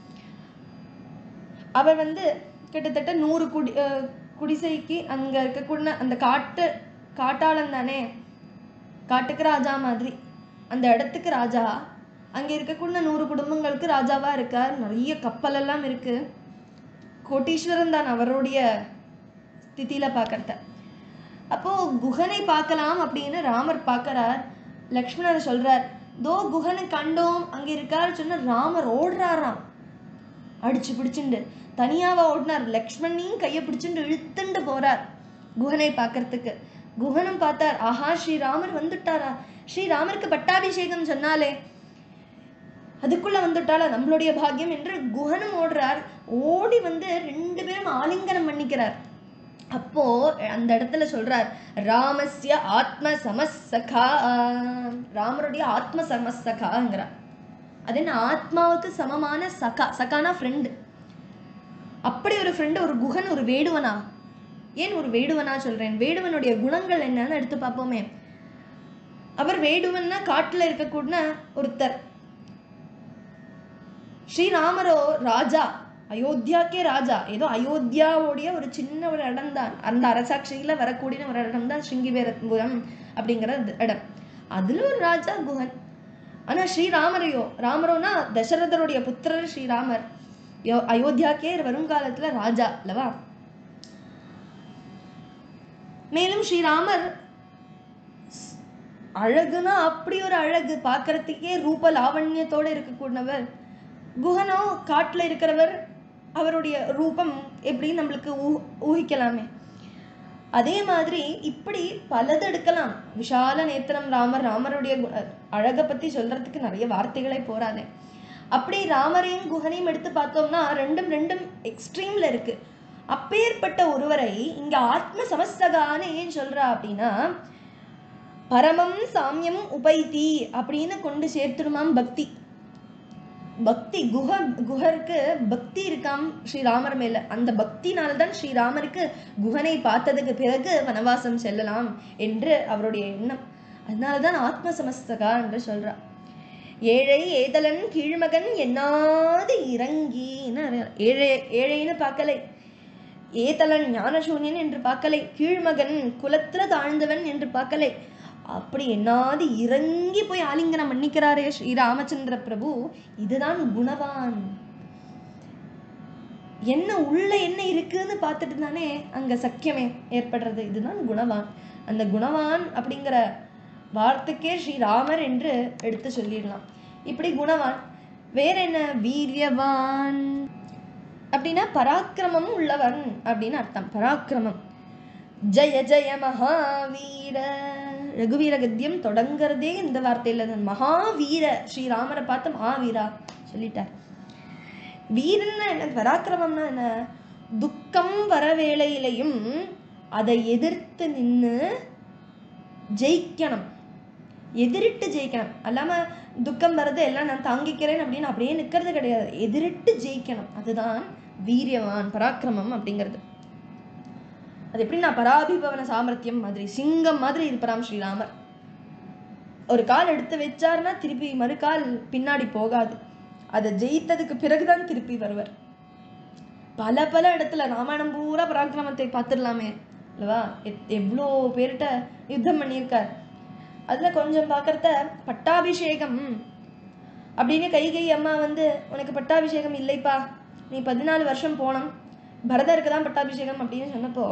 A: அவர் வந்து கிட்டத்தட்ட நூறு குடி அஹ் குடிசைக்கு அங்க இருக்கக்கூடிய அந்த காட்டு காட்டாளன் தானே காட்டுக்கு ராஜா மாதிரி அந்த இடத்துக்கு ராஜா அங்க இருக்கக்கூடிய நூறு குடும்பங்களுக்கு ராஜாவா இருக்கார் நிறைய கப்பல் எல்லாம் இருக்கு கோட்டீஸ்வரன் தான் அவருடைய ஸ்திதியில பார்க்கறத அப்போ குஹனை பார்க்கலாம் அப்படின்னு ராமர் பார்க்கறார் லக்ஷ்மணர் சொல்றார் தோ குஹனை கண்டோம் அங்க இருக்கார் சொன்ன ராமர் ஓடுறாராம் அடிச்சு பிடிச்சுண்டு தனியாவா ஓடினார் லக்ஷ்மணையும் கையை பிடிச்சுண்டு இழுத்துண்டு போறார் குஹனை பார்க்கறதுக்கு குஹனும் பார்த்தார் ஆஹா ஸ்ரீராமர் வந்துட்டாரா ஸ்ரீராமருக்கு பட்டாபிஷேகம் சொன்னாலே அதுக்குள்ள வந்துட்டாளா நம்மளுடைய பாக்கியம் என்று குஹனும் ஓடுறார் ஓடி வந்து ரெண்டு பேரும் ஆலிங்கனம் பண்ணிக்கிறார் அப்போ அந்த இடத்துல சொல்றார் ராமஸ்ய ஆத்ம சமசகா ராமருடைய ஆத்ம சமசகாங்கிறார் அது என்ன ஆத்மாவுக்கு சமமான சகா சகானா ஃப்ரெண்டு அப்படி ஒரு ஃப்ரெண்டு ஒரு குஹன் ஒரு வேடுவனா ஏன் ஒரு வேடுவனா சொல்றேன் வேடுவனுடைய குணங்கள் என்னன்னு எடுத்து பார்ப்போமே அவர் வேடுவன்னா காட்டுல இருக்கக்கூடிய ஒருத்தர் ஸ்ரீராமரோ ராஜா அயோத்தியாக்கே ராஜா ஏதோ அயோத்தியாவுடைய ஒரு சின்ன ஒரு இடம் தான் அந்த அரசாட்சியில வரக்கூடிய ஒரு இடம் தான் ஸ்ருங்கிபேரபுரம் அப்படிங்கிற இது இடம் அதுல ஒரு ராஜா குஹன் ஆனா ஸ்ரீராமரையோ ராமரோனா தசரதருடைய புத்திரர் ஸ்ரீராமர் யோ- அயோத்தியாக்கே வருங்காலத்துல ராஜா அல்லவா மேலும் ஸ்ரீராமர் ஸ்- அழகுனா அப்படி ஒரு அழகு பார்க்கறதுக்கே ரூப லாவண்யத்தோட இருக்கக்கூடியவர் குஹனோ காட்டுல இருக்கிறவர் அவருடைய ரூபம் எப்படின்னு நம்மளுக்கு ஊ- ஊகிக்கலாமே அதே மாதிரி இப்படி பலது எடுக்கலாம் விஷால நேத்திரம் ராமர் ராமருடைய கு- அழகை பத்தி சொல்றதுக்கு நிறைய வார்த்தைகளே போறாதே அப்படி ராமரையும் குஹனையும் எடுத்து பார்த்தோம்னா ரெண்டும் ரெண்டும் எக்ஸ்ட்ரீம்ல இருக்கு அப்பேற்பட்ட ஒருவரை இங்க ஆத்ம சமஸ்தகான்னு ஏன் சொல்றா அப்படின்னா பரமம் சாமியம் உபைதி அப்படின்னு கொண்டு சேர்த்துடுமாம் பக்தி பக்தி குஹ குஹருக்கு பக்தி இருக்காம் ஸ்ரீராமர் மேல அந்த பக்தினால தான் ஸ்ரீராமருக்கு குஹனை பார்த்ததுக்கு பிறகு வனவாசம் செல்லலாம் என்று அவருடைய எண்ணம் அதனாலதான் ஆத்ம சமஸ்தகா என்று சொல்றா ஏழை ஏதலன் கீழ்மகன் எண்ணாது இறங்கி ஏழை ஏழைன்னு பார்க்கலை ஏதலன் ஞானசூன்யன் என்று பார்க்கலை கீழ்மகன் குலத்துல தாழ்ந்தவன் என்று பார்க்கலை அப்படி என்னாது இறங்கி போய் ஆலிங்கனம் மன்னிக்கிறாரே ஸ்ரீ ராமச்சந்திர பிரபு இதுதான் குணவான் என்ன உள்ள என்ன இருக்குன்னு பார்த்துட்டு தானே அங்க சக்கியமே ஏற்படுறது இதுதான் குணவான் அந்த குணவான் அப்படிங்கிற வார்த்தைக்கே ஸ்ரீராமர் என்று எடுத்து சொல்லிடலாம் இப்படி குணவான் வேற என்ன வீரியவான் அப்படின்னா பராக்கிரமம் உள்ளவன் அப்படின்னு அர்த்தம் பராக்கிரமம் ஜெய ஜெய மகாவீர ரகுவீர கத்தியம் தொடங்குறதே இந்த வார்த்தையில தான் மகாவீர ஸ்ரீராமரை பார்த்து மகாவீரா சொல்லிட்டார் வீரன்னா என்ன பராக்கிரமம்னா என்ன துக்கம் வர வேளையிலையும் அதை எதிர்த்து நின்று ஜெயிக்கணும் எதிரிட்டு ஜெயிக்கணும் அல்லாம துக்கம் வருது எல்லாம் நான் தாங்கிக்கிறேன் அப்படின்னு அப்படியே நிக்கிறது கிடையாது எதிரிட்டு ஜெயிக்கணும் அதுதான் வீரியவான் பராக்கிரமம் அப்படிங்கிறது அது எப்படின்னா பராபிபவன சாமர்த்தியம் மாதிரி சிங்கம் மாதிரி இருப்பராம் ஸ்ரீராமர் ஒரு கால் எடுத்து வச்சாருன்னா திருப்பி மறுகால் பின்னாடி போகாது அதை ஜெயித்ததுக்கு பிறகுதான் திருப்பி வருவர் பல பல இடத்துல ராமாயணம் பூரா பராக்கிரமத்தை பார்த்துடலாமே இல்லவா எத்- எவ்வளோ பேர்கிட்ட யுத்தம் பண்ணியிருக்கார் அதுல கொஞ்சம் பார்க்கறத பட்டாபிஷேகம் அப்படின்னு கைகை அம்மா வந்து உனக்கு பட்டாபிஷேகம் இல்லைப்பா நீ பதினாலு வருஷம் போனோம் பரதருக்கு தான் பட்டாபிஷேகம் அப்படின்னு சொன்னப்போ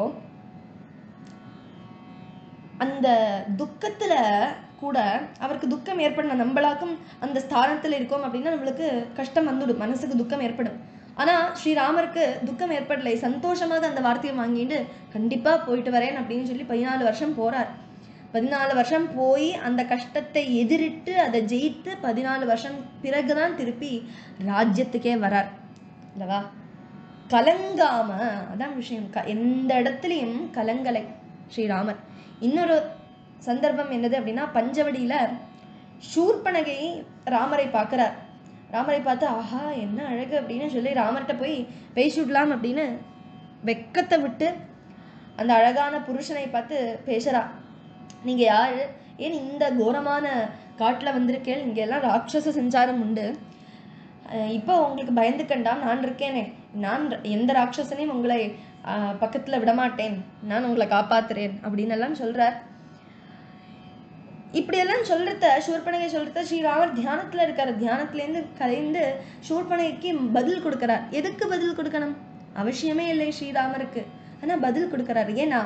A: அந்த துக்கத்துல கூட அவருக்கு துக்கம் ஏற்படணும் நம்மளாக்கும் அந்த ஸ்தானத்துல இருக்கோம் அப்படின்னா நம்மளுக்கு கஷ்டம் வந்துடும் மனசுக்கு துக்கம் ஏற்படும் ஆனா ஸ்ரீராமருக்கு துக்கம் ஏற்படலை சந்தோஷமாக அந்த வார்த்தையை வாங்கிட்டு கண்டிப்பா போயிட்டு வரேன் அப்படின்னு சொல்லி பதினாலு வருஷம் போறார் பதினாலு வருஷம் போய் அந்த கஷ்டத்தை எதிரிட்டு அதை ஜெயித்து பதினாலு வருஷம் பிறகுதான் திருப்பி ராஜ்யத்துக்கே வரார் இல்லவா கலங்காம அதான் விஷயம் க எந்த இடத்துலையும் கலங்கலை ஸ்ரீராமர் இன்னொரு சந்தர்ப்பம் என்னது அப்படின்னா பஞ்சவடியில சூர்பனகை ராமரை பார்க்கறார் ராமரை பார்த்து ஆஹா என்ன அழகு அப்படின்னு சொல்லி ராமர்கிட்ட போய் பேசி விடலாம் அப்படின்னு வெக்கத்தை விட்டு அந்த அழகான புருஷனை பார்த்து பேசுறா நீங்க யாரு ஏன் இந்த கோரமான காட்டுல வந்திருக்கேன் இங்க எல்லாம் ராட்சச சஞ்சாரம் உண்டு அஹ் இப்போ உங்களுக்கு பயந்துக்கண்டாம் நான் இருக்கேனே நான் ர- எந்த ராட்சசனையும் உங்களை அஹ், பக்கத்துல விடமாட்டேன் நான் உங்களை காப்பாத்துறேன் அப்படின்னு எல்லாம் சொல்றார் இப்படியெல்லாம் சொல்றத சூர்பனகை சொல்றத ஸ்ரீராமர் தியானத்துல இருக்காரு தியானத்துல இருந்து கலைந்து சூர்பனகைக்கு பதில் கொடுக்கறார் எதுக்கு பதில் கொடுக்கணும் அவசியமே இல்லை ஸ்ரீராமருக்கு ஆனா பதில் கொடுக்கறாரு ஏன்னா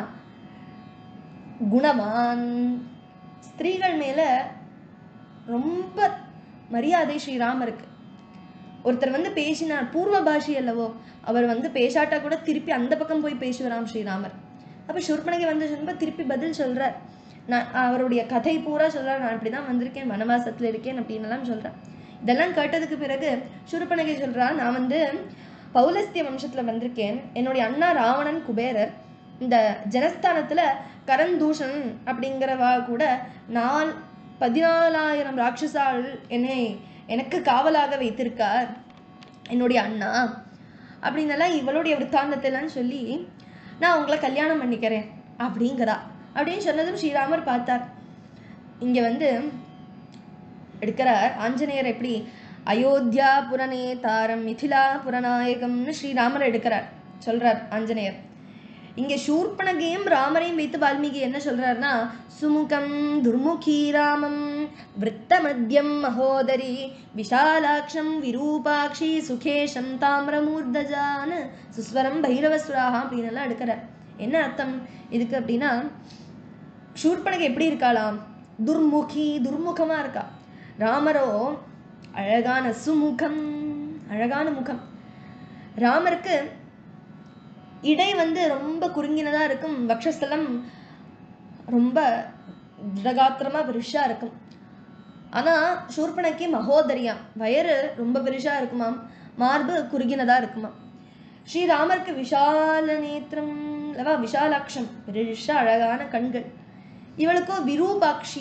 A: குணவான் ஸ்திரீகள் மேல ரொம்ப மரியாதை ஸ்ரீராமருக்கு ஒருத்தர் வந்து பேசினார் பூர்வ பாஷி அல்லவோ அவர் வந்து பேசாட்டா கூட திருப்பி அந்த பக்கம் போய் பேசுவாராம் ஸ்ரீராமர் அப்ப சூர்பனகை வந்து சொன்னப்ப திருப்பி பதில் சொல்றார் நான் அவருடைய கதை பூரா சொல்றார் நான் இப்படிதான் வந்திருக்கேன் வனவாசத்துல இருக்கேன் அப்படின்னு எல்லாம் சொல்றேன் இதெல்லாம் கேட்டதுக்கு பிறகு சூர்பனகை சொல்றா நான் வந்து பௌலஸ்திய வம்சத்துல வந்திருக்கேன் என்னுடைய அண்ணா ராவணன் குபேரர் இந்த ஜனஸ்தானத்துல கரந்தூஷன் அப்படிங்கிறவா கூட நான் பதினாலாயிரம் ராட்சசாள் என்னை எனக்கு காவலாக வைத்திருக்கார் என்னுடைய அண்ணா அப்படின்னெல்லாம் இவளுடைய விற்த்தாந்தத்தை எல்லாம் சொல்லி நான் உங்களை கல்யாணம் பண்ணிக்கிறேன் அப்படிங்கிறா அப்படின்னு சொன்னதும் ஸ்ரீராமர் பார்த்தார் இங்க வந்து எடுக்கிறார் ஆஞ்சநேயர் எப்படி அயோத்தியா புரணே தாரம் மிதிலா புறநாயகம்னு ஸ்ரீராமர் எடுக்கிறார் சொல்றார் ஆஞ்சநேயர் இங்க சூர்பனகையும் ராமரையும் வைத்து வால்மீகி என்ன சொல்றாருன்னா சுமுகம் துர்முகி ராமம் விருத்த மத்தியம் மகோதரி விஷாலாட்சம் விரூபாட்சி சுகேஷம் தாமிரமூர்தஜான்னு சுஸ்வரம் பைரவசுராகா அப்படின்னு எல்லாம் எடுக்கிறார் என்ன அர்த்தம் இதுக்கு அப்படின்னா சூர்பனகை எப்படி இருக்காளாம் துர்முகி துர்முகமா இருக்கா ராமரோ அழகான சுமுகம் அழகான முகம் ராமருக்கு இடை வந்து ரொம்ப குறுங்கினதா இருக்கும் வக்ஷஸ்தலம் ரொம்ப திடகாத்திரமா பெருசா இருக்கும் ஆனா சூர்பனக்கு மகோதரியா வயறு ரொம்ப பெருசா இருக்குமாம் மார்பு குறுகினதா இருக்குமாம் ஸ்ரீராமருக்கு விஷால நேத்திரம் அல்லவா விஷாலாட்சம் பெருசா அழகான கண்கள் இவளுக்கோ விரூபாட்சி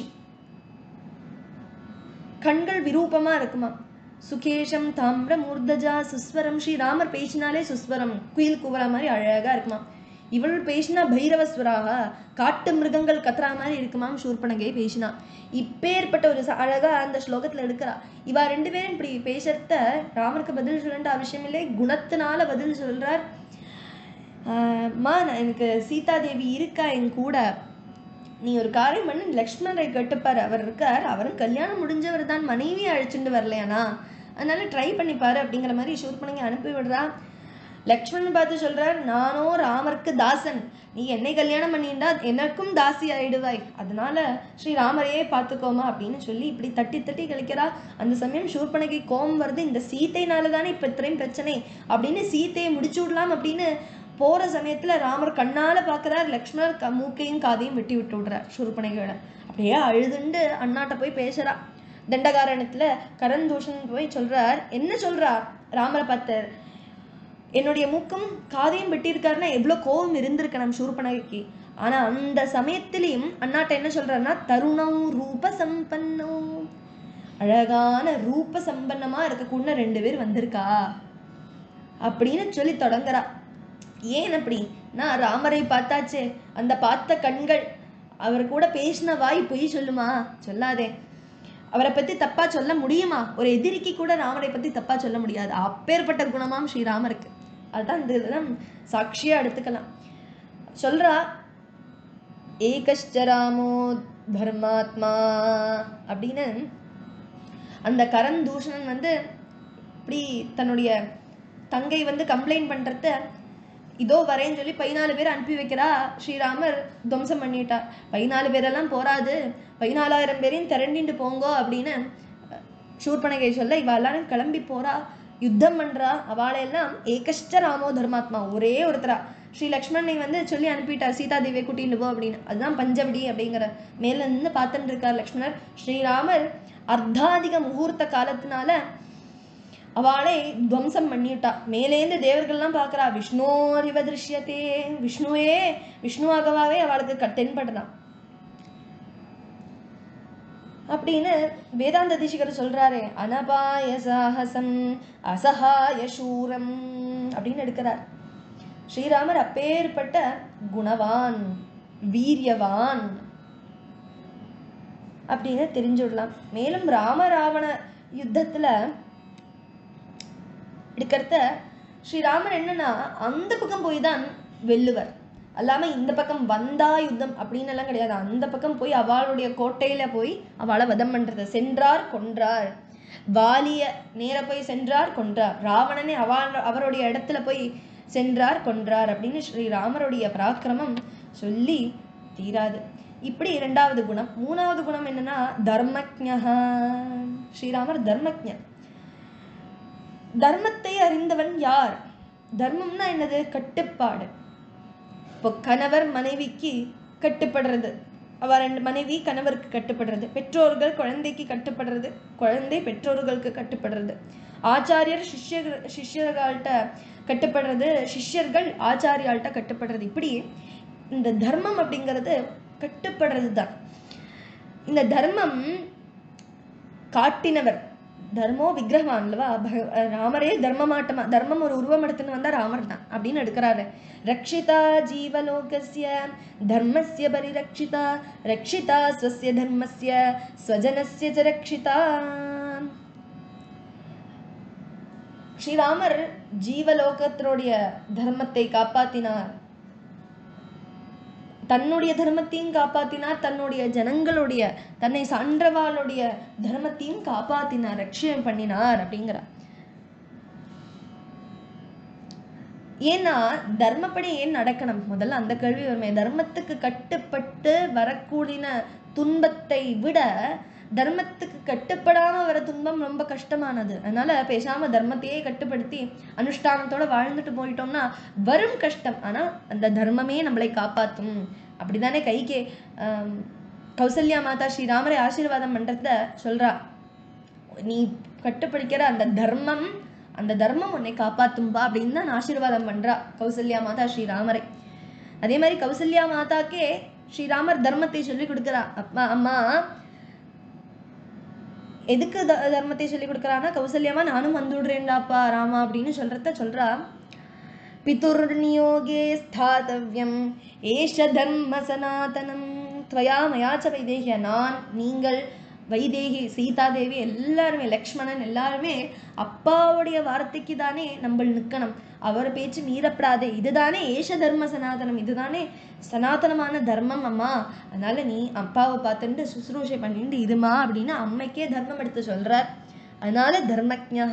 A: கண்கள் விரூபமா இருக்குமா சுகேஷம் தாமிர மூர்தஜா சுஸ்வரம் ஸ்ரீராமர் பேசினாலே சுஸ்வரம் குயில் கூவற மாதிரி அழகா இருக்குமா இவள் பேசினா பைரவஸ்வராக காட்டு மிருகங்கள் கத்துறா மாதிரி இருக்குமாம் சூர்பனகை பேசினா இப்பேற்பட்ட ஒரு ச- அழகா அந்த ஸ்லோகத்துல எடுக்கிறா இவா ரெண்டு பேரும் இப்படி பேசுறத ராமருக்கு பதில் சொல்ல அவசியம் இல்லை குணத்தினால பதில் சொல்றார் ஆஹ் அம்மா நான் எனக்கு சீதாதேவி இருக்கா என் கூட நீ ஒரு காரியம் பண்ணு லக்ஷ்மணரை கேட்டுப்பாரு அவர் இருக்கார் அவரும் கல்யாணம் முடிஞ்சவர் தான் மனைவியை அழைச்சிட்டு வரலையானா அதனால ட்ரை பண்ணிப்பாரு அப்படிங்கிற மாதிரி சூர்பனகை அனுப்பி விடுறா லக்ஷ்மணன் பார்த்து சொல்றார் நானோ ராமருக்கு தாசன் நீ என்னை கல்யாணம் பண்ணிண்டா எனக்கும் தாசி ஆயிடுவாய் அதனால ஸ்ரீ ராமரையே பார்த்துக்கோமா அப்படின்னு சொல்லி இப்படி தட்டி தட்டி கழிக்கிறா அந்த சமயம் சூர்பனகை கோபம் வருது இந்த சீத்தைனால தானே இப்ப இത്രയും பிரச்சனை அப்படின்னு சீத்தையை முடிச்சு விடலாம் அப்படின்னு போற சமயத்துல ராமர் கண்ணால பாக்குறார் லக்ஷ்மணர் க- மூக்கையும் காதையும் வெட்டி விட்டு விடுறார் சூர்பனகையோட அப்படியே அழுதுண்டு அண்ணாட்ட போய் பேசுறா தண்டகாரணத்துல கரந்தூஷன் போய் சொல்றார் என்ன சொல்றா ராமரை பார்த்தார் என்னுடைய மூக்கும் காதையும் வெட்டியிருக்காருன்னா எவ்வளோ கோபம் இருந்திருக்கணும் சூர்பனகைக்கு ஆனா அந்த சமயத்திலையும் அண்ணாட்ட என்ன சொல்றாருன்னா தருணம் ரூப சம்பன்னம் அழகான ரூப சம்பன்னமா இருக்கக்கூடிய ரெண்டு பேர் வந்திருக்கா அப்படின்னு சொல்லி தொடங்குறா ஏன் அப்படி நான் ராமரை பார்த்தாச்சே அந்த பார்த்த கண்கள் அவர் கூட பேசின வாய் பொய் சொல்லுமா சொல்லாதே அவரை பத்தி தப்பா சொல்ல முடியுமா ஒரு எதிரிக்கு கூட ராமரை பத்தி தப்பா சொல்ல முடியாது அப்பேற்பட்ட குணமாம் ஸ்ரீராமருக்கு அதுதான் இந்த இதெல்லாம் சாட்சியா எடுத்துக்கலாம் சொல்றா ஏகஷ்ட ராமோ தர்மாத்மா அப்படின்னு அந்த கரண் தூஷணன் வந்து இப்படி தன்னுடைய தங்கை வந்து கம்ப்ளைண்ட் பண்றத இதோ வரேன்னு சொல்லி பதினாலு பேர் அனுப்பி வைக்கிறா ஸ்ரீராமர் துவம்சம் பண்ணிட்டா பதினாலு பேரெல்லாம் போராது பதினாலாயிரம் பேரையும் திரண்டிட்டு போங்கோ அப்படின்னு அஹ், சூர்பனகை சொல்ல இவ எல்லாரும் கிளம்பி போறா யுத்தம் பண்றா அவளையெல்லாம் ஏகஷ்ட ராமோ தர்மாத்மா ஒரே ஒருத்தரா ஸ்ரீ லக்ஷ்மணனை வந்து சொல்லி அனுப்பிட்டார் சீதா தேவியை கூட்டிட்டு போ அப்படின்னு அதுதான் பஞ்சவடி அப்படிங்கிற மேல இருந்து பார்த்துட்டு இருக்கார் லக்ஷ்மணர் ஸ்ரீராமர் அர்த்தாதிக முகூர்த்த காலத்தினால அவளை துவம்சம் பண்ணிவிட்டா மேலேந்து தேவர்கள்லாம் பார்க்கறா விஷ்ணோரிவ திருஷ்யத்தே விஷ்ணுவே விஷ்ணுவாகவாவே அவளுக்கு க- தென்படுறான் அப்படின்னு வேதாந்த தீசிகர் சொல்றாரே அனபாய சாகசம் அசகாய சூரம் அப்படின்னு எடுக்கிறார் ஸ்ரீராமர் அப்பேற்பட்ட குணவான் வீரியவான் அப்படின்னு தெரிஞ்சுடலாம் மேலும் ராம ராவண யுத்தத்துல எடுக்கிறத ஸ்ரீராமர் என்னன்னா அந்த பக்கம் போய் தான் வெல்லுவர் அல்லாம இந்த பக்கம் வந்தா யுத்தம் அப்படின்னு எல்லாம் கிடையாது அந்த பக்கம் போய் அவளுடைய கோட்டையில போய் அவளை வதம் பண்றது சென்றார் கொன்றார் வாலிய நேர போய் சென்றார் கொன்றார் ராவணனே அவ அவருடைய இடத்துல போய் சென்றார் கொன்றார் அப்படின்னு ஸ்ரீராமருடைய பராக்கிரமம் சொல்லி தீராது இப்படி இரண்டாவது குணம் மூணாவது குணம் என்னன்னா தர்மஜா ஸ்ரீராமர் தர்மஜர் தர்மத்தை அறிந்தவன் யார் தர்மம்னா என்னது கட்டுப்பாடு இப்போ கணவர் மனைவிக்கு கட்டுப்படுறது அவ ரெண்டு மனைவி கணவருக்கு கட்டுப்படுறது பெற்றோர்கள் குழந்தைக்கு கட்டுப்படுறது குழந்தை பெற்றோர்களுக்கு கட்டுப்படுறது ஆச்சாரியர் சிஷ்யர் சிஷ்யர்கள்ட்ட கட்டுப்படுறது சிஷ்யர்கள் ஆச்சாரியாள்கிட்ட கட்டுப்படுறது இப்படி இந்த தர்மம் அப்படிங்கிறது கட்டுப்படுறது தான் இந்த தர்மம் காட்டினவர் தர்மோ விக்கிரகவான் அல்லவா பக- ராமரே தர்மமாட்டமா தர்மம் ஒரு உருவம் எடுத்துன்னு வந்தா ராமர் தான் அப்படின்னு எடுக்கிறாரு ரக்ஷிதா ஜீவலோகஸ்ய தர்மஸ்ய பரிரக்ஷிதா ரக்ஷிதா ஸ்வஸ்ய தர்மஸ்ய ஸ்வஜனஸ்ய ச ரக்ஷிதா ஸ்ரீராமர் ஜீவலோகத்தினுடைய தர்மத்தை காப்பாத்தினார் தன்னுடைய தர்மத்தையும் காப்பாத்தினார் தன்னுடைய ஜனங்களுடைய தன்னை சான்றவாளுடைய தர்மத்தையும் காப்பாத்தினார் ரட்சியம் பண்ணினார் அப்படிங்கிறார் ஏன்னா தர்மப்படி ஏன் நடக்கணும் முதல்ல அந்த கேள்வி வருமே தர்மத்துக்கு கட்டுப்பட்டு வரக்கூடிய துன்பத்தை விட தர்மத்துக்கு கட்டுப்படாம வர துன்பம் ரொம்ப கஷ்டமானது அதனால பேசாம தர்மத்தையே கட்டுப்படுத்தி அனுஷ்டானத்தோட வாழ்ந்துட்டு போயிட்டோம்னா வரும் கஷ்டம் ஆனா அந்த தர்மமே நம்மளை காப்பாத்தும் அப்படிதானே கைகே ஆம், கௌசல்யா மாதா ஸ்ரீராமரை ஆசீர்வாதம் பண்றத சொல்றா நீ கட்டுப்பிடிக்கிற அந்த தர்மம் அந்த தர்மம் உன்னை காப்பாத்தும்பா அப்படின்னு தான் ஆசீர்வாதம் பண்றா கௌசல்யா மாதா ஸ்ரீராமரை அதே மாதிரி கௌசல்யா மாதாக்கே ஸ்ரீராமர் தர்மத்தை சொல்லி கொடுக்கிறா அப்பா அம்மா எதுக்கு த- தர்மத்தை சொல்லி கொடுக்குறான்னா கௌசல்யாமா நானும் வந்துடுறேன்டாப்பா ராமா அப்படின்னு சொல்றத சொல்றா பிதுர்நியோகே ஸ்தாதவ்யம் ஏஷ தர்ம சனாதனம் துவயா மயாச்ச வைதேகிய நான் நீங்கள் வைதேகி சீதாதேவி எல்லாருமே லக்ஷ்மணன் எல்லாருமே அப்பாவுடைய வார்த்தைக்கு தானே நம்ம நிக்கணும் அவர் பேச்சு மீறப்படாதே இதுதானே ஏஷ தர்ம சனாதனம் இதுதானே சனாதனமான தர்மம் அம்மா அதனால நீ அப்பாவை பார்த்துட்டு சுசுரூஷை பண்ணிட்டு இதுமா அப்படின்னு அம்மைக்கே தர்மம் எடுத்து சொல்றார் அதனால தர்மஜா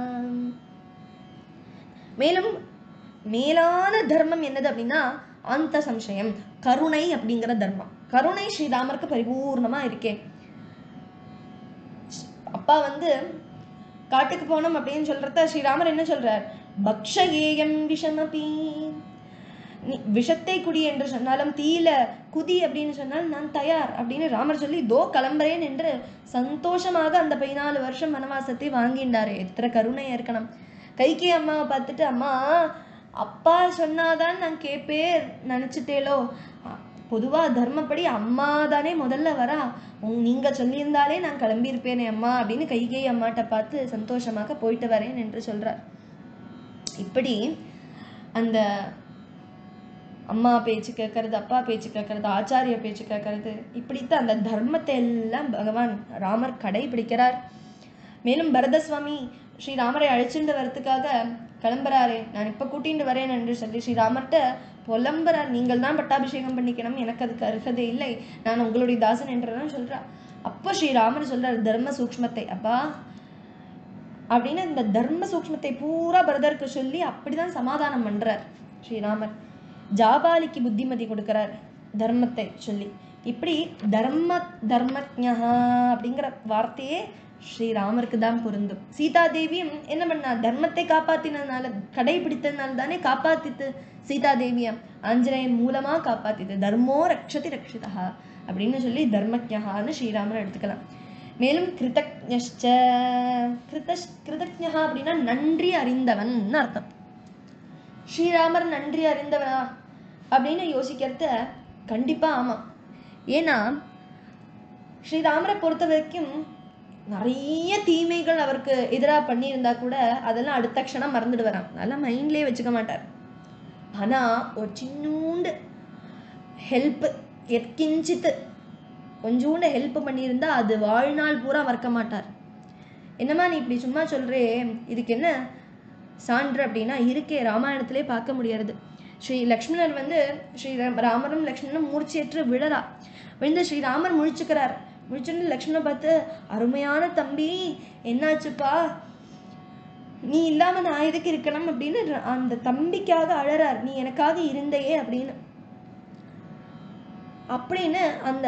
A: மேலும் மேலான தர்மம் என்னது அப்படின்னா அந்த சம்சயம் கருணை அப்படிங்கிற தர்மம் கருணை ஸ்ரீராமருக்கு பரிபூர்ணமா இருக்கே அப்பா வந்து காட்டுக்கு போனோம் அப்படின்னு சொல்றத ஸ்ரீராமர் என்ன சொல்றார் பக்ஷயேயம் விஷமபி நீ விஷத்தை குடி என்று சொன்னாலும் தீயில குதி அப்படின்னு சொன்னால் நான் தயார் அப்படின்னு ராமர் சொல்லி தோ கிளம்புறேன் என்று சந்தோஷமாக அந்த பதினாலு வருஷம் வனவாசத்தை வாங்கிண்டாரு எத்தனை கருணை இருக்கணும் கைகே அம்மாவை பார்த்துட்டு அம்மா அப்பா சொன்னாதான் நான் கேட்பேன் நினச்சிட்டேலோ பொதுவா தர்மப்படி அம்மா தானே முதல்ல வரா உங் நீங்க சொல்லியிருந்தாலே நான் கிளம்பியிருப்பேனே அம்மா அப்படின்னு கைகை அம்மாட்ட பார்த்து சந்தோஷமாக போயிட்டு வரேன் என்று சொல்றார் இப்படி அந்த அம்மா பேச்சு கேட்கறது அப்பா பேச்சு கேட்கறது ஆச்சாரிய பேச்சு கேட்கறது இப்படித்தான் அந்த தர்மத்தை எல்லாம் பகவான் ராமர் கடைபிடிக்கிறார் மேலும் பரதசுவாமி ஸ்ரீராமரை அழைச்சிட்டு வரத்துக்காக கிளம்புறாரே நான் இப்ப கூட்டிட்டு வரேன் என்று சொல்லி ஸ்ரீராமர்கிட்ட புலம்புறார் நீங்கள் தான் பட்டாபிஷேகம் பண்ணிக்கணும் எனக்கு அதுக்கு அருகதை இல்லை நான் உங்களுடைய தாசன் என்றெல்லாம் சொல்றா அப்போ ஸ்ரீராமர் சொல்றார் தர்ம சூக்ஷ்மத்தை அப்பா அப்படின்னு இந்த தர்ம சூக்ஷ்மத்தை பூரா பரதருக்கு சொல்லி அப்படிதான் சமாதானம் பண்றார் ஸ்ரீராமர் ஜாபாலிக்கு புத்திமதி கொடுக்கிறார் தர்மத்தை சொல்லி இப்படி தர்ம தர்மஜா அப்படிங்கிற வார்த்தையே ஸ்ரீராமருக்கு தான் பொருந்தும் சீதா தேவியும் என்ன பண்ணா தர்மத்தை காப்பாத்தினதுனால கடைபிடித்ததுனால தானே காப்பாத்தித்து சீதா தேவியம் ஆஞ்சநேயன் மூலமா காப்பாத்திது தர்மோ ரக்ஷதி ரக்ஷிதா அப்படின்னு சொல்லி தர்மஜகான்னு ஸ்ரீராமர் எடுத்துக்கலாம் மேலும் கிருதஜ்ஞஷ்ச கிருத கிருதஜா அப்படின்னா நன்றி அறிந்தவன் அர்த்தம் ஸ்ரீராமர் நன்றி அறிந்தவனா அப்படின்னு யோசிக்கிறத கண்டிப்பா ஆமா ஏன்னா ஸ்ரீராமரை பொறுத்த வரைக்கும் நிறைய தீமைகள் அவருக்கு எதிராக பண்ணியிருந்தா கூட அதெல்லாம் அடுத்த க்ஷணம் மறந்துட்டு வரான் அதெல்லாம் மைண்ட்லேயே வச்சுக்க மாட்டார் ஆனா ஒரு சின்னூண்டு ஹெல்ப் எத்கிஞ்சித்து கொஞ்சோண்டு ஹெல்ப் பண்ணியிருந்தா அது வாழ்நாள் பூரா மறக்க மாட்டார் என்னம்மா நீ இப்படி சும்மா சொல்றே இதுக்கு என்ன சான்று அப்படின்னா இருக்கே ராமாயணத்திலே பார்க்க முடியாது ஸ்ரீ லக்ஷ்மணர் வந்து ஸ்ரீ ராம- ராமரும் லக்ஷ்மணனும் மூர்ச்சேற்று விழறா விழுந்து ஸ்ரீராமர் முழிச்சுக்கிறார் முழிச்சுட்டு லக்ஷ்மணனை பார்த்து அருமையான தம்பி என்னாச்சுப்பா நீ இல்லாம நான் எதுக்கு இருக்கணும் அப்படின்னு ர- அந்த தம்பிக்காக அழறார் நீ எனக்காக இருந்தையே அப்படின்னு அப்படின்னு அந்த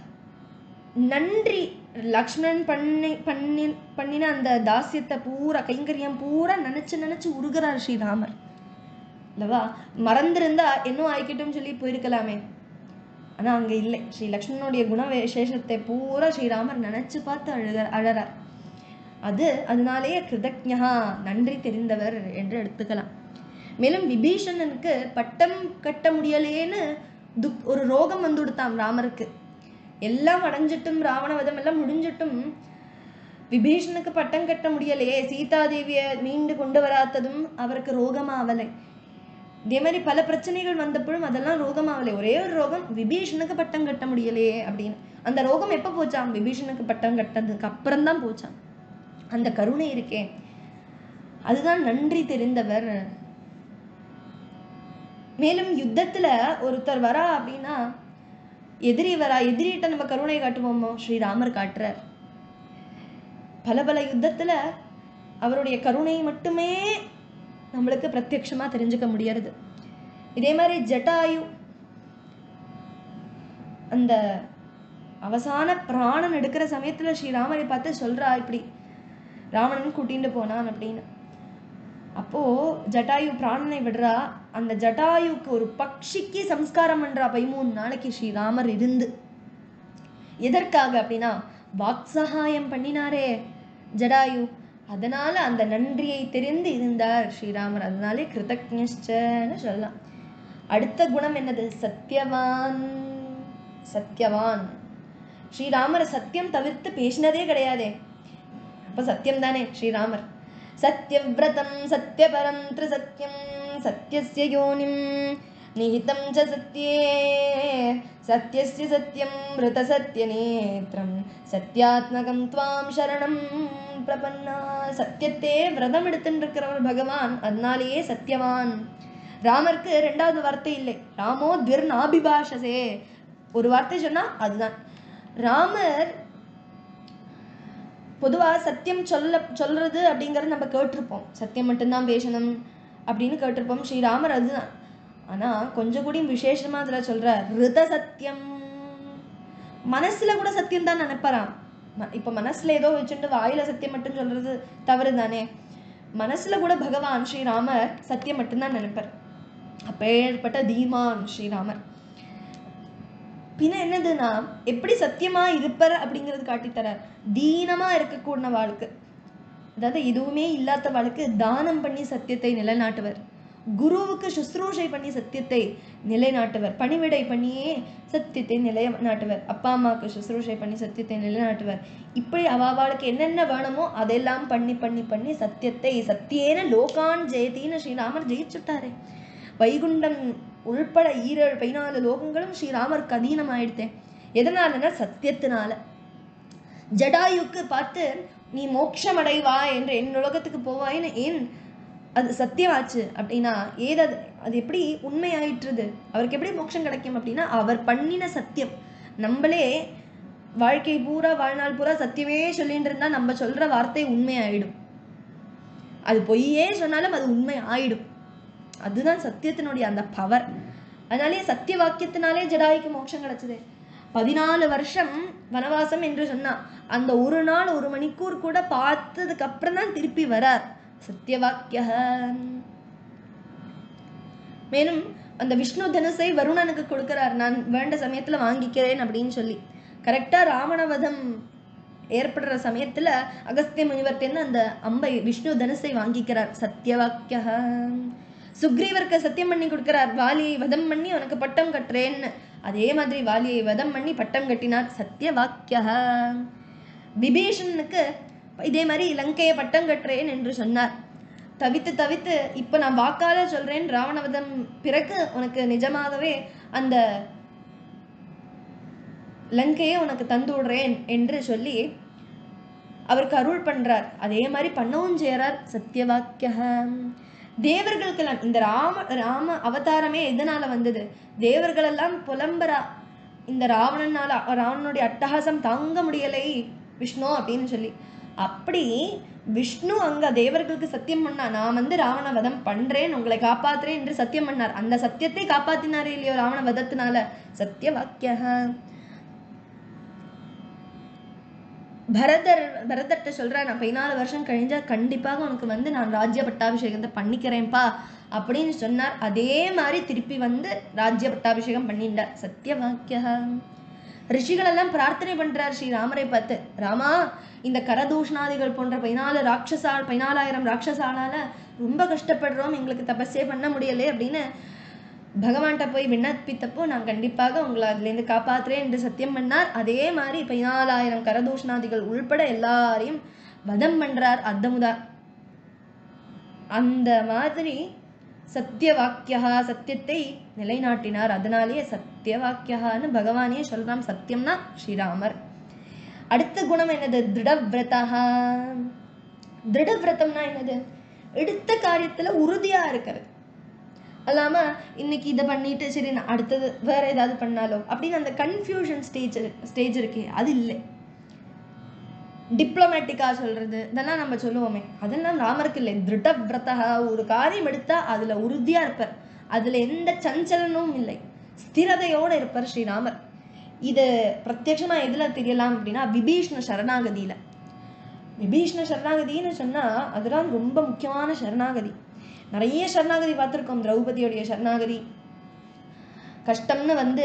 A: நன்றி லக்ஷ்மணன் பண்ணி பண்ணி பண்ணின அந்த தாசியத்தை பூரா கைங்கரியம் பூரா நினைச்சு நினைச்சு உருகிறார் ஸ்ரீராமர் இல்லவா மறந்திருந்தா இன்னும் ஆயிக்கட்டும் சொல்லி போயிருக்கலாமே ஆனா அங்க இல்லை ஸ்ரீ லக்ஷ்மணனுடைய குண விசேஷத்தை பூரா ஸ்ரீராமர் நினைச்சு பார்த்து அழுக அழறார் அது அதனாலேயே கிருதஜா நன்றி தெரிந்தவர் என்று எடுத்துக்கலாம் மேலும் விபீஷணனுக்கு பட்டம் கட்ட முடியலையேன்னு துக் ஒரு ரோகம் வந்து கொடுத்தான் ராமருக்கு எல்லாம் அடைஞ்சிட்டும் ராவணவதம் எல்லாம் முடிஞ்சிட்டும் விபீஷனுக்கு பட்டம் கட்ட முடியலையே சீதாதேவியை மீண்டு கொண்டு வராததும் அவருக்கு ரோகமாவலை இதே மாதிரி பல பிரச்சனைகள் வந்தப்பழும் அதெல்லாம் ரோகமாவலை ஒரே ஒரு ரோகம் விபீஷனுக்கு பட்டம் கட்ட முடியலையே அப்படின்னு அந்த ரோகம் எப்ப போச்சாம் விபீஷனுக்கு பட்டம் கட்டதுக்கு அப்புறம் தான் போச்சாம் அந்த கருணை இருக்கே அதுதான் நன்றி தெரிந்தவர் மேலும் யுத்தத்துல ஒருத்தர் வரா அப்படின்னா எதிரி வரா எதிரிட்ட நம்ம கருணை காட்டுவோமோ ஸ்ரீராமர் காட்டுறார் பல பல யுத்தத்துல அவருடைய கருணை மட்டுமே நம்மளுக்கு பிரத்யக்ஷமா தெரிஞ்சுக்க முடியறது இதே மாதிரி ஜட்டாயு அந்த அவசான பிராணன் எடுக்கிற சமயத்துல ஸ்ரீராமரை பார்த்து சொல்றா இப்படி ராவணன் கூட்டிட்டு போனான் அப்படின்னு அப்போ ஜட்டாயு பிராணனை விடுறா அந்த ஜட்டாயுக்கு ஒரு பக்ஷிக்கு சம்ஸ்காரம் பண்றா பதிமூணு நாளைக்கு ஸ்ரீராமர் இருந்து எதற்காக அப்படின்னா வாக்சகாயம் பண்ணினாரே ஜடாயு அதனால அந்த நன்றியை தெரிந்து இருந்தார் ஸ்ரீராமர் அதனாலே கிருதஜ்ஞன்னு சொல்லலாம் அடுத்த குணம் என்னது சத்யவான் சத்யவான் ஸ்ரீராமர் சத்தியம் தவிர்த்து பேசினதே கிடையாதே அப்ப சத்தியம் தானே ஸ்ரீராமர் சத்யவிரதம் சத்யபரம் திரிசத்யம் சத்யஸ்ய யோனிம் நிஹிதம் ச சத்யே சத்யஸ்ய சத்யம் மிருத சத்யநேத்ரம் சத்யாத்மகம் துவாம் சரணம் பிரபன்னா சத்தியத்தே விரதம் எடுத்துட்டு இருக்கிறவர் பகவான் அதனாலேயே சத்யவான் ராமருக்கு ரெண்டாவது வார்த்தை இல்லை ராமோ திர் நாபிபாஷசே ஒரு வார்த்தை சொன்னா அதுதான் ராமர் பொதுவா சத்தியம் சொல்ல சொல்றது அப்படிங்கறது நம்ம கேட்டிருப்போம் சத்தியம் மட்டும்தான் பேசணும் அப்படின்னு கேட்டிருப்போம் ஸ்ரீராமர் அதுதான் ஆனா கொஞ்சம் கூட விசேஷமா அதுல சொல்ற ரித சத்தியம் மனசுல கூட சத்தியம் தான் நினைப்பாராம் ம- இப்ப மனசுல ஏதோ வச்சுட்டு வாயில சத்தியம் மட்டும் சொல்றது தவறு தானே மனசுல கூட பகவான் ஸ்ரீராமர் சத்தியம் மட்டும்தான் நினைப்பார் அப்பேற்பட்ட தீமான் ஸ்ரீராமர் பின்ன என்னதுன்னா எப்படி சத்தியமா இருப்பர் அப்படிங்கிறது காட்டித்தரார் தீனமா இருக்கக்கூடிய வாழ்க்கை அதாவது எதுவுமே இல்லாதவளுக்கு தானம் பண்ணி சத்தியத்தை நிலைநாட்டுவர் குருவுக்கு சுশ্ரூஷை பண்ணி சத்தியத்தை நிலைநாட்டுவர் பணிவிடை பண்ணியே சத்தியத்தை நிலைநாட்டுவர் அப்பா அம்மாவுக்கு சுশ্ரூஷை பண்ணி சத்தியத்தை நிலைநாட்டுவர் இப்படி அவாவாளுக்கு என்னென்ன வேணுமோ அதெல்லாம் பண்ணி பண்ணி பண்ணி சத்தியத்தை சத்தியேன லோகான் ஜெயத்தின்னு ஸ்ரீராமர் ஜெயிச்சுட்டாரே வைகுண்டம் உள்பட ஈரேழு பதினாலு லோகங்களும் ஸ்ரீராமருக்கு அதீனம் ஆயிடுத்தேன் எதனாலன்னா சத்தியத்தினால ஜடாயுக்கு பார்த்து நீ மோட்சம் அடைவா என்று என் உலகத்துக்கு போவாயின்னு ஏன் அது சத்தியமாச்சு அப்படின்னா ஏது அது அது எப்படி உண்மையாயிற்றுது அவருக்கு எப்படி மோட்சம் கிடைக்கும் அப்படின்னா அவர் பண்ணின சத்தியம் நம்மளே வாழ்க்கை பூரா வாழ்நாள் பூரா சத்தியமே சொல்லிட்டு இருந்தா நம்ம சொல்ற வார்த்தை உண்மையாயிடும் அது பொய்யே சொன்னாலும் அது உண்மை ஆயிடும் அதுதான் சத்தியத்தினுடைய அந்த பவர் அதனாலே சத்திய வாக்கியத்தினாலே ஜடாய்க்கு மோட்சம் கிடைச்சது பதினாலு வருஷம் வனவாசம் என்று சொன்னா அந்த ஒரு நாள் ஒரு மணிக்கூர் கூட பார்த்ததுக்கு அப்புறம் தான் திருப்பி வரார் சத்தியவாக்கிய மேலும் அந்த விஷ்ணு தனுசை வருணனுக்கு கொடுக்கிறார் நான் வேண்ட சமயத்துல வாங்கிக்கிறேன் அப்படின்னு சொல்லி கரெக்டா ராவணவதம் ஏற்படுற சமயத்துல அகஸ்திய முனிவர்த்தேருந்து அந்த அம்பை விஷ்ணு தனுசை வாங்கிக்கிறார் சத்தியவாக்கிய சுக்ரீவருக்கு சத்தியம் பண்ணி கொடுக்கிறார் வாலியை வதம் பண்ணி உனக்கு பட்டம் கட்டுறேன்னு அதே மாதிரி வாலியை வதம் பண்ணி பட்டம் கட்டினார் சத்தியவாக்கிய விபீஷணனுக்கு இதே மாதிரி இலங்கையை பட்டம் கட்டுறேன் என்று சொன்னார் தவித்து தவித்து இப்ப நான் வாக்கால சொல்றேன் ராவணவதம் பிறகு உனக்கு நிஜமாகவே அந்த லங்கையை உனக்கு தந்து விடுறேன் என்று சொல்லி அவருக்கு அருள் பண்றார் அதே மாதிரி பண்ணவும் செய்யறார் சத்தியவாக்கிய தேவர்களுக்கெல்லாம் இந்த ராம ராம அவதாரமே எதனால வந்தது தேவர்கள் எல்லாம் புலம்பரா இந்த ராவணனால ராவணனுடைய அட்டகாசம் தாங்க முடியலை விஷ்ணு அப்படின்னு சொல்லி அப்படி விஷ்ணு அங்க தேவர்களுக்கு சத்தியம் பண்ணா நான் வந்து ராவண வதம் பண்றேன் உங்களை காப்பாத்துறேன் என்று சத்தியம் பண்ணார் அந்த சத்தியத்தை காப்பாத்தினாரே இல்லையோ ராவண வதத்தினால சத்திய வாக்கிய பரதர் பரதர்கிட்ட சொல்றேன் நான் பதினாலு வருஷம் கழிஞ்சா கண்டிப்பாக உனக்கு வந்து நான் ராஜ்ய பட்டாபிஷேகத்தை பண்ணிக்கிறேன்ப்பா அப்படின்னு சொன்னார் அதே மாதிரி திருப்பி வந்து ராஜ்ய பட்டாபிஷேகம் பண்ணிட்டார் சத்திய வாக்கிய ரிஷிகள் எல்லாம் பிரார்த்தனை பண்றார் ஸ்ரீ ராமரை பார்த்து ராமா இந்த கரதூஷணாதிகள் போன்ற பதினாலு ராட்சசா பதினாலாயிரம் ராட்சசாலால ரொம்ப கஷ்டப்படுறோம் எங்களுக்கு தபஸே பண்ண முடியலே அப்படின்னு பகவான்கிட்ட போய் விண்ணப்பித்தப்போ நான் கண்டிப்பாக உங்களை அதுலேருந்து காப்பாத்துறேன் என்று சத்தியம் பண்ணார் அதே மாதிரி பதினாலாயிரம் கரதூஷணாதிகள் உள்பட எல்லாரையும் வதம் பண்றார் அர்த்தமுதா அந்த மாதிரி சத்திய வாக்கியா சத்தியத்தை நிலைநாட்டினார் அதனாலேயே சத்திய வாக்கியான்னு பகவானே சொல்றான் சத்தியம்னா ஸ்ரீராமர் அடுத்த குணம் என்னது திருடவிரதா திருடவிரதம்னா என்னது எடுத்த காரியத்துல உறுதியா இருக்கிறது அல்லாம இன்னைக்கு இதை பண்ணிட்டு சரி நான் அடுத்தது வேற ஏதாவது பண்ணாலோ அப்படின்னு அந்த கன்ஃபியூஷன் ஸ்டேஜ் ஸ்டேஜ் இருக்கே அது இல்லை டிப்ளமேட்டிக்கா சொல்றது இதெல்லாம் நம்ம சொல்லுவோமே அதெல்லாம் ராமருக்கு இல்லை திருடவிரதா ஒரு காரியம் எடுத்தா அதுல உறுதியா இருப்பார் அதுல எந்த சஞ்சலனும் இல்லை ஸ்திரதையோட இருப்பார் ஸ்ரீராமர் இது பிரத்யட்சமா எதுல தெரியலாம் அப்படின்னா விபீஷ்ண சரணாகதியில விபீஷ்ண சரணாகதின்னு சொன்னா அதெல்லாம் ரொம்ப முக்கியமான சரணாகதி நிறைய சரணாகதி பார்த்திருக்கோம் திரௌபதியோடைய சரணாகதி கஷ்டம்னு வந்து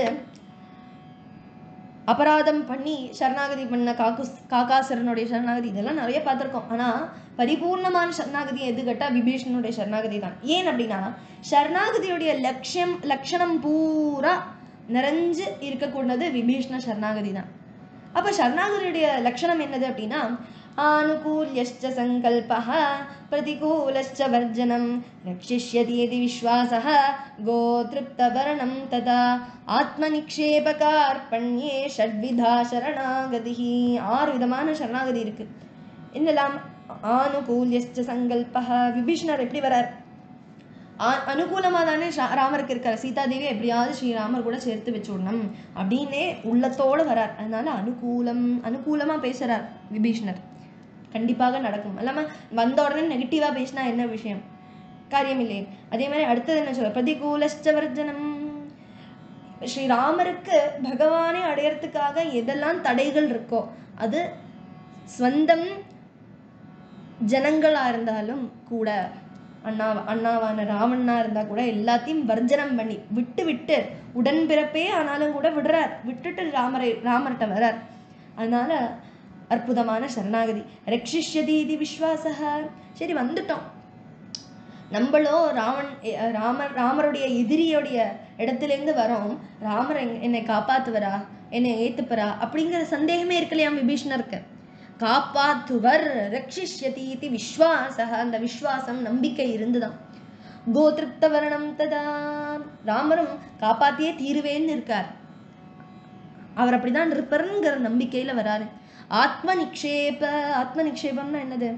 A: அபராதம் பண்ணி சரணாகதி பண்ண காக்குஸ் காக்காசுரனுடைய சரணாகதி இதெல்லாம் நிறைய பார்த்திருக்கோம் ஆனா பரிபூர்ணமான சரணாகதி எது கேட்டா விபீஷணனுடைய சரணாகதி தான் ஏன் அப்படின்னா சரணாகதியுடைய லட்சியம் லட்சணம் பூரா நிறைஞ்சு இருக்கக்கூடாது விபீஷ்ண சரணாகதி தான் அப்ப சரணாகதியுடைய லட்சணம் என்னது அப்படின்னா ஆனுகூல்யश्च சங்கல்பः प्रतिकूलश्च வர்ஜனம் ரட்சிஷ்யதி यदि விஸ்வாசः கோத்ருப்தவரணம் ததா ஆத்மநிக்ஷேபகார்பண்யே ஷட்விதா சரணாகதிः ஆறு விதமான சரணாகதி இருக்கு என்னெல்லாம் ஆனுகூல்யश्च சங்கல்பः விபீஷ்ணர் எப்படி வரார் ஆ- அனுகூலமா தானே ஷா- ராமருக்கு இருக்கார் சீதாதேவி எப்படியாவது ஸ்ரீராமர் கூட சேர்த்து வச்சுடணும் அப்படின்னே உள்ளத்தோட வரார் அதனால அனுகூலம் அனுகூலமா பேசுறார் விபீஷ்ணர் கண்டிப்பாக நடக்கும் இல்லாம வந்த உடனே நெகட்டிவா பேசினா என்ன விஷயம் காரியம் இல்லை அதே மாதிரி அடுத்தது என்ன சொல்ற பிரதிகூலஸ்ச வர்ஜனம் ஸ்ரீராமருக்கு பகவானை அடையறதுக்காக எதெல்லாம் தடைகள் இருக்கோ அது ஸ்வந்தம் ஜனங்களா இருந்தாலும் கூட அண்ணா அண்ணாவான ராவணனா இருந்தா கூட எல்லாத்தையும் வர்ஜனம் பண்ணி விட்டு விட்டு உடன்பிறப்பே ஆனாலும் கூட விடுறார் விட்டுட்டு ராமரை ராமர்கிட்ட வரார் அதனால அற்புதமான சரணாகதி ரக்ஷிஷ்யதி இது விஸ்வாசா சரி வந்துட்டோம் நம்மளும் ராமன் எ- ராமர் ராமருடைய எதிரியோடைய இடத்துலேருந்து வரோம் ராமர் எங்க- என்னை காப்பாத்துவரா என்னை ஏத்துப்பரா அப்படிங்கிற சந்தேகமே இருக்கலையா விபீஷணருக்கு காப்பாத்துவர் ரக்ஷிஷ்யதி இது விஸ்வாச அந்த விஸ்வாசம் நம்பிக்கை இருந்துதான் கோதிருப்த வரணம் ததா ராமரும் காப்பாத்தியே தீருவேன்னு இருக்கார் அவர் அப்படிதான் இருப்பாருங்கிற நம்பிக்கையில வராரு ஆத்ம நிக்ஷேப ஆத்ம நிக்ஷேபம்னா என்னது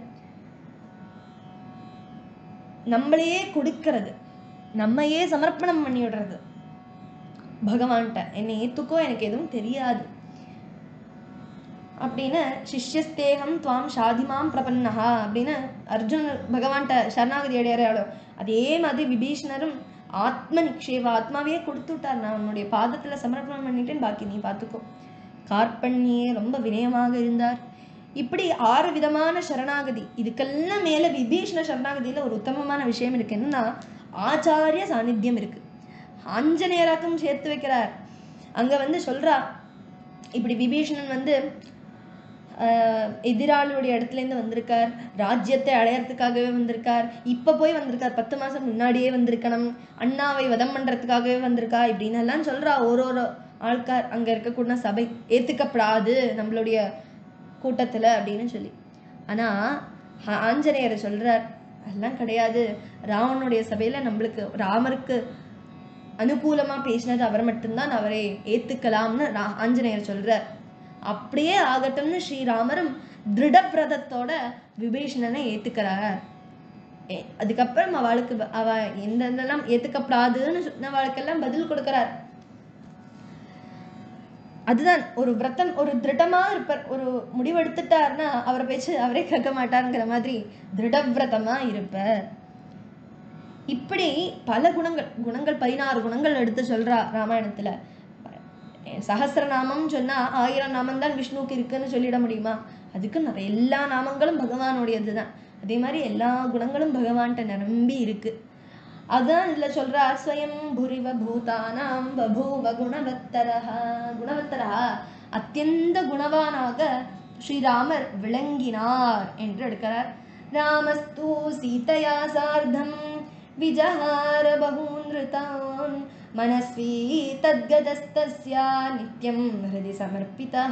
A: நம்மளையே கொடுக்கறது நம்மையே சமர்ப்பணம் பண்ணி விடுறது பகவான்கிட்ட என்னை ஏத்துக்கோ எனக்கு எதுவும் தெரியாது அப்படின்னு சிஷ்யஸ்தேகம் துவாம் ஷாதிமாம் பிரபன்னஹா அப்படின்னு அர்ஜுனர் பகவான்கிட்ட சரணாகதி அடையாளோ அதே மாதிரி விபீஷணரும் ஆத்ம நிக்ஷேப ஆத்மாவையே கொடுத்து விட்டார் நான் உன்னுடைய பாதத்துல சமர்ப்பணம் பண்ணிட்டேன் பாக்கி நீ பார்த்துக்கோ கார்பண்யே ரொம்ப வினயமாக இருந்தார் இப்படி ஆறு விதமான சரணாகதி இதுக்கெல்லாம் மேல விபீஷண சரணாகதியில ஒரு உத்தமமான விஷயம் இருக்கு என்னன்னா ஆச்சாரிய சாநித்தியம் இருக்கு ஆஞ்சநேயராக்கும் சேர்த்து வைக்கிறார் அங்க வந்து சொல்றா இப்படி விபீஷணன் வந்து ஆஹ், எதிராளியுடைய இடத்துல இருந்து வந்திருக்கார் ராஜ்யத்தை அடையறதுக்காகவே வந்திருக்கார் இப்ப போய் வந்திருக்கார் பத்து மாசம் முன்னாடியே வந்திருக்கணும் அண்ணாவை வதம் பண்றதுக்காகவே வந்திருக்கா இப்படின்னு எல்லாம் சொல்றா ஒரு ஒரு ஆள்கார் அங்க இருக்கக்கூடிய சபை ஏத்துக்கப்படாது நம்மளுடைய கூட்டத்துல அப்படின்னு சொல்லி ஆனா ஆ- ஆஞ்சநேயர் சொல்றார் அதெல்லாம் கிடையாது ராவனுடைய சபையில நம்மளுக்கு ராமருக்கு அனுகூலமா பேசினது அவர் மட்டும்தான் அவரை ஏத்துக்கலாம்னு ரா- ஆஞ்சநேயர் சொல்றார் அப்படியே ஆகட்டும்னு ஸ்ரீராமரும் திருடபிரதத்தோட விபீஷணனை ஏத்துக்கிறார் ஏ- அதுக்கப்புறம் அவளுக்கு ப- அவ எந்தெந்தெல்லாம் ஏத்துக்கப்படாதுன்னு சொன்னவளுக்கெல்லாம் பதில் கொடுக்கிறார் அதுதான் ஒரு விரதம் ஒரு திருடமா இருப்பார் ஒரு முடிவெடுத்துட்டார்னா அவரை பேச்சு அவரே கேட்க மாட்டாருங்கிற மாதிரி திருடவிரதமா இருப்பார் இப்படி பல குணங்கள் குணங்கள் பதினாறு குணங்கள் எடுத்து சொல்றா ராமாயணத்துல சஹசிரநாமம் சொன்னா ஆயிரம் நாமம் தான் விஷ்ணுவுக்கு இருக்குன்னு சொல்லிட முடியுமா அதுக்கு நிறைய எல்லா நாமங்களும் பகவானுடையது தான் அதே மாதிரி எல்லா குணங்களும் பகவான்கிட்ட நிரம்பி இருக்கு அதான் இதுல சொல்றா ஸ்வயம் புரிவ பூதானாம் பபூவ குணவத்தரஹா குணவத்தரஹா அத்தியந்த குணவானாக ஸ்ரீராமர் விளங்கினார் என்று எடுக்கிறார் ராமஸ்து சீதையா சார்த்தம் விஜஹார பகூன்ருதான் மனஸ்வி தத்கதஸ்தஸ்யா நித்யம் ஹிருதி சமர்ப்பிதः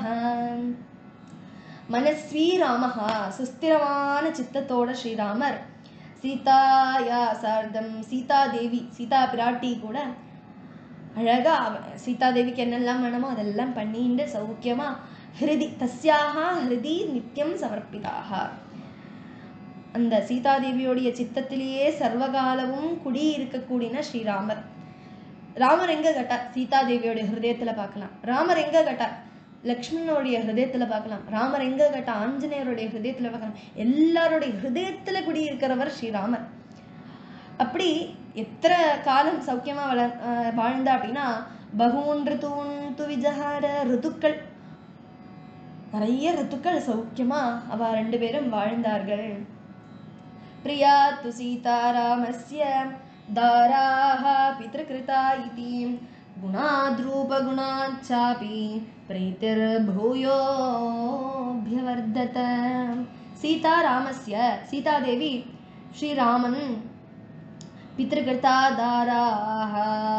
A: மனஸ்வி ராமஹா சுஸ்திரமான சித்தத்தோட ஸ்ரீராமர் சீதாயா சார்த்தம் சீதா தேவி சீதா பிராட்டி கூட அழகா அவ- சீதா தேவிக்கு என்னெல்லாம் வேணுமோ அதெல்லாம் பண்ணிட்டு சௌக்கியமா ஹிருதி தஸ்யாக ஹிருதி நித்தியம் சமர்ப்பிதாக அந்த சீதாதேவியோடைய சித்தத்திலேயே சர்வகாலமும் குடி இருக்கக்கூடியன ஸ்ரீராமர் ராமர் எங்க கட்டார் சீதாதேவியோட ஹிருதயத்துல பார்க்கலாம் ராமர் எங்க கட்டார் லக்ஷ்மணனுடைய ஹிருதயத்துல பார்க்கலாம் ராமர் எங்க கட்டா ஆஞ்சநேயருடைய ஹிருதயத்துல பார்க்கலாம் எல்லாருடைய ஹிருதயத்துல குடி இருக்கிறவர் ஸ்ரீராமர் அப்படி எத்தனை காலம் சௌக்கியமா வளர் ஆஹ் வாழ்ந்தா அப்படின்னா பகூன் ரிதூன் து விஜஹார ரிதுக்கள் நிறைய ரித்துக்கள் சௌக்கியமா அவ ரெண்டு பேரும் வாழ்ந்தார்கள் பிரியா து சீதாராமஸ்ய தாராः பிதೃकृता इति गुणाद्रूपगुणाच्चापि प्रीतिर्भूयोऽभ्यवर्धत सीतारामस्य सीतादेवी श्रीरामन् पितृकृता दाराः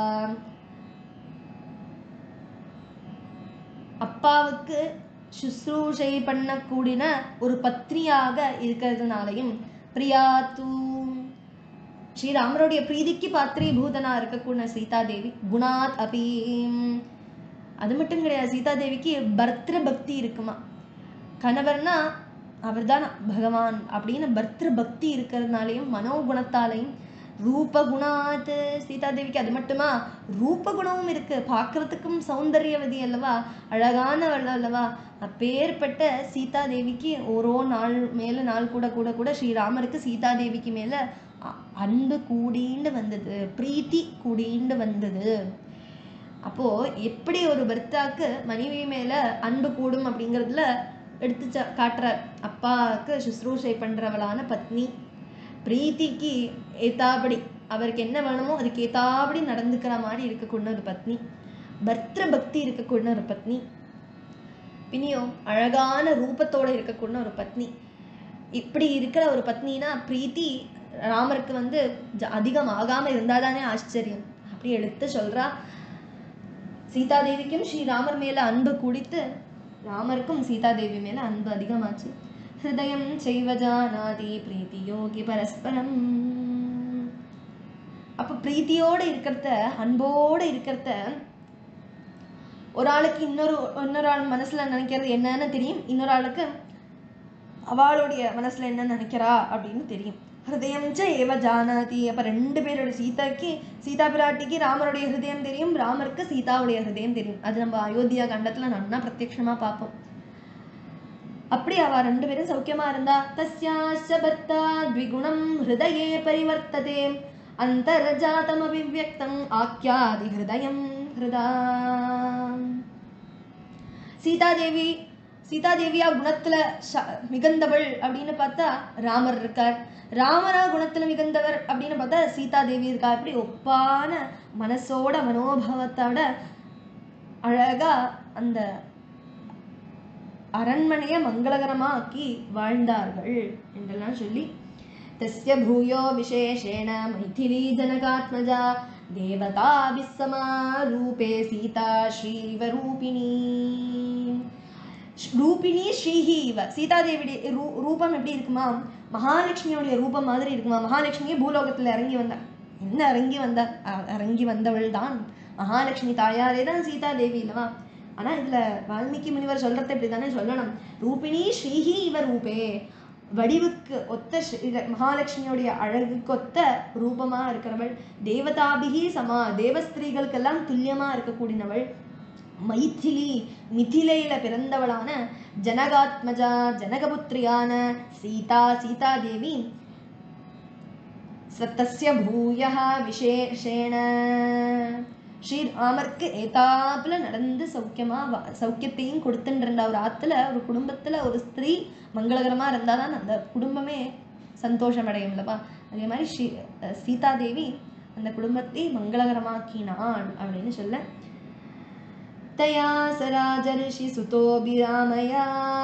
A: அப்பாவுக்கு சுশ্ரூஷை பண்ணக்கூடிய ஒரு பத்னியாக இருக்கிறதுனாலையும் பிரியா தூ ஸ்ரீராமருடைய பிரீதிக்கு பாத்திரீபூதனா இருக்கக்கூடிய சீதாதேவி குணாத் அபீம் அது மட்டும் கிடையாது சீதாதேவிக்கு பர்த்திர பக்தி இருக்குமா கணவர்னா அவர்தான் பகவான் அப்படின்னு பர்த்திர பக்தி இருக்கிறதுனாலையும் மனோகுணத்தாலையும் ரூபகுணாத் சீதாதேவிக்கு அது மட்டுமா ரூபகுணமும் இருக்கு பார்க்கறதுக்கும் சௌந்தரியவதி அல்லவா அழகானவள் அல்லவா அப்பேற்பட்ட சீதாதேவிக்கு ஓரோ நாள் மேல நாள் கூட கூட கூட ஸ்ரீராமருக்கு சீதாதேவிக்கு மேல அ- அன்பு கூடிண்டு வந்தது பிரீத்தி கூடிண்டு வந்தது அப்போ எப்படி ஒரு பர்த்தாக்கு மனைவி மேல அன்பு கூடும் அப்படிங்கிறதுல எடுத்து ச- காட்டுறார் அப்பாவுக்கு சுশ্ரூஷை பண்றவளான பத்னி பிரீத்திக்கு ஏத்தாபடி அவருக்கு என்ன வேணுமோ அதுக்கு ஏத்தாபடி நடந்துக்கிற மாதிரி இருக்கக்கூடிய ஒரு பத்னி பர்த்திர பக்தி இருக்கக்கூடிய ஒரு பத்னி பின்னியும் அழகான ரூபத்தோட இருக்கக்கூடிய ஒரு பத்னி இப்படி இருக்கிற ஒரு பத்னினா பிரீத்தி ராமருக்கு வந்து ஜ- அதிகம் ஆகாம இருந்தாதானே ஆச்சரியம் அப்படி எடுத்து சொல்றா சீதாதேவிக்கும் ஸ்ரீராமர் மேல அன்பு குடித்து ராமருக்கும் சீதாதேவி மேல அன்பு அதிகமாச்சு ஹிருதயம் செய்வ ஜானாதி பிரீத்தி யோகி பரஸ்பரம் அப்ப பிரீத்தியோட இருக்கிறத அன்போட இருக்கிறத ஒரு ஆளுக்கு இன்னொரு இன்னொரு ஆள் மனசுல நினைக்கிறது என்னன்னு தெரியும் இன்னொரு ஆளுக்கு அவளுடைய மனசுல என்ன நினைக்கிறா அப்படின்னு தெரியும் ஹிருதயம் ச ஏவ ஜானாதி அப்ப ரெண்டு பேரோட சீதாக்கு சீதா பிராட்டிக்கு ராமருடைய ஹிருதயம் தெரியும் ராமருக்கு சீதாவுடைய ஹிருதயம் தெரியும் அது நம்ம அயோத்தியா கண்டத்துல நன்னா பிரத்யக்ஷமா பார்ப்போம் அப்படி அவ ரெண்டு பேரும் சௌக்கியமா இருந்தா தஸ்யாச்ச பர்த்தா த்விகுணம் ஹிருதயே பரிவர்த்ததே அந்தர்ஜாதம் அபிவியக்தம் ஆக்கியாதி ஹிருதயம் ஹிருதா சீதாதேவி சீதாதேவியா குணத்துல ச- மிகுந்தவள் அப்படின்னு பார்த்தா ராமர் இருக்கார் ராமரா குணத்துல மிகுந்தவர் அப்படின்னு பார்த்தா சீதாதேவி இருக்கா இப்படி ஒப்பான மனசோட மனோபாவத்தோட அழகா அந்த அரண்மனையை மங்களகரமா ஆக்கி வாழ்ந்தார்கள் என்றெல்லாம் சொல்லி तस्य भूयो विशेषेण मैथिली जनकात्मजा देवताभिस्समारूपे सीता श्रीवरूपिणी ரூபிணி ஸ்ரீஹி இவ சீதாதேவியுடைய ரூ ரூபம் எப்படி இருக்குமா மகாலட்சுமியோடைய ரூபம் மாதிரி இருக்குமா மகாலட்சுமியே பூலோகத்துல இறங்கி வந்தா என்ன இறங்கி வந்தா அ- இறங்கி வந்தவள் தான் மகாலட்சுமி தாயாரே தான் சீதாதேவி இல்லவா ஆனா இதுல வால்மீகி முனிவர் சொல்றது இப்படி தானே சொல்லணும் ரூபிணி ஸ்ரீஹி இவ ரூபே வடிவுக்கு ஒத்த ஸ்ரீ- இத மகாலட்சுமியோடைய அழகுக்கு ஒத்த ரூபமா இருக்கிறவள் தேவதாபிகி சமா தேவஸ்திரீகளுக்கெல்லாம் துல்லியமா இருக்கக்கூடியவள் மைथिली மிதிலையில பிறந்தவளான ஜனகாத்மஜா ஜனகபுத்திரியான சீதா சீதாதேவி ஸ்வத்தஸ்ய பூயः விசேஷேண ஸ்ரீராமருக்கு ஏதாப்புல நடந்து சௌக்கியமா வா- சௌக்கியத்தையும் கொடுத்துட்டு இருந்தா ஒரு ஆத்துல ஒரு குடும்பத்துல ஒரு ஸ்திரீ மங்களகரமா இருந்தாதான் அந்த குடும்பமே சந்தோஷம் அடையும் இல்லப்பா அதே மாதிரி ஸ்ரீ அஹ் சீதாதேவி அந்த குடும்பத்தை மங்களகரமாக்கினாள் அப்படின்னு சொல்ல तया स राजर्षिसुतोऽभिरामया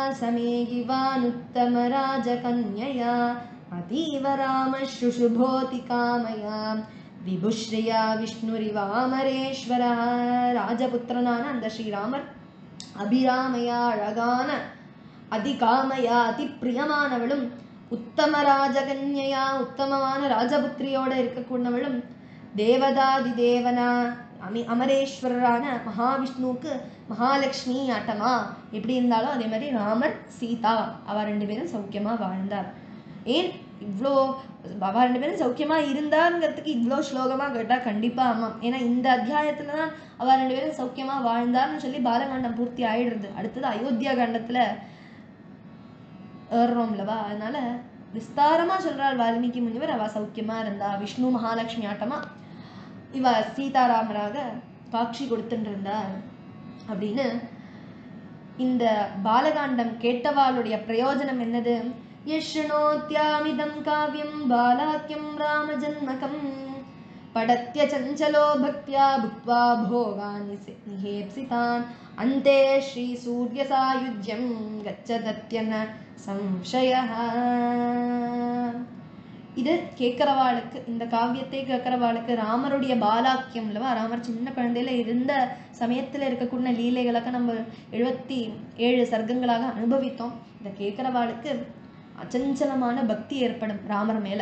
A: समेगिवानुत्तमराजकन्यया अतीव रामः शुशुभोति कामया விபுஸ்ரீயா விஷ்ணுரிவாமரேஸ்வரः ராஜபுத்திரனான அந்த ஸ்ரீராமர் அபிராமையா அழகான அதிகாமையா அதி பிரியமானவளும் உத்தம ராஜகன்யா உத்தமமான ராஜபுத்திரியோட இருக்கக்கூடியவளும் தேவதாதி தேவனா அமி அமரேஸ்வரரான மகாவிஷ்ணுவுக்கு மகாலட்சுமி ஆட்டமா எப்படி இருந்தாலும் அதே மாதிரி ராமர் சீதா அவ ரெண்டு பேரும் சௌக்கியமா வாழ்ந்தார் ஏன் இவ்வளோ அவ ரெண்டு பேரும் சௌக்கியமா இருந்தாருங்கிறதுக்கு இவ்வளோ ஸ்லோகமா கேட்டா கண்டிப்பா ஆமாம் ஏன்னா இந்த அத்தியாயத்துல தான் அவ ரெண்டு பேரும் சௌக்கியமா வாழ்ந்தார்னு சொல்லி பாலகாண்டம் பூர்த்தி ஆயிடுறது அடுத்தது அயோத்தியா காண்டத்துல ஏறுறோம்லவா அதனால விஸ்தாரமா சொல்றாள் வால்மீகி முனிவர் அவ சௌக்கியமா இருந்தா விஷ்ணு மகாலட்சுமி ஆட்டமா இவ சீதாராமராக காட்சி கொடுத்துட்டு இருந்தார் அப்படின்னு இந்த பாலகாண்டம் கேட்டவாளுடைய பிரயோஜனம் என்னது யஷ்ணோத்யாமிதம் காவியம் பாலாக்கியம் ராமஜன்மகம் படத்ய சஞ்சலோ பக்தியா புக்வா போகான் நிசே- நிகேப்சிதான் அந்தே ஸ்ரீ சூரிய சாயுஜ்யம் கச்சதத்யன சம்சயः இது கேட்கிறவாளுக்கு இந்த காவியத்தை கேட்கிறவாளுக்கு ராமருடைய பாலாக்கியம் இல்லவா ராமர் சின்ன குழந்தையில இருந்த சமயத்துல இருக்கக்கூடிய லீலைகளுக்கு நம்ம எழுபத்தி ஏழு சர்க்கங்களாக அனுபவித்தோம் இதை கேட்கிறவாளுக்கு அச்சஞ்சலமான பக்தி ஏற்படும் ராமர் மேல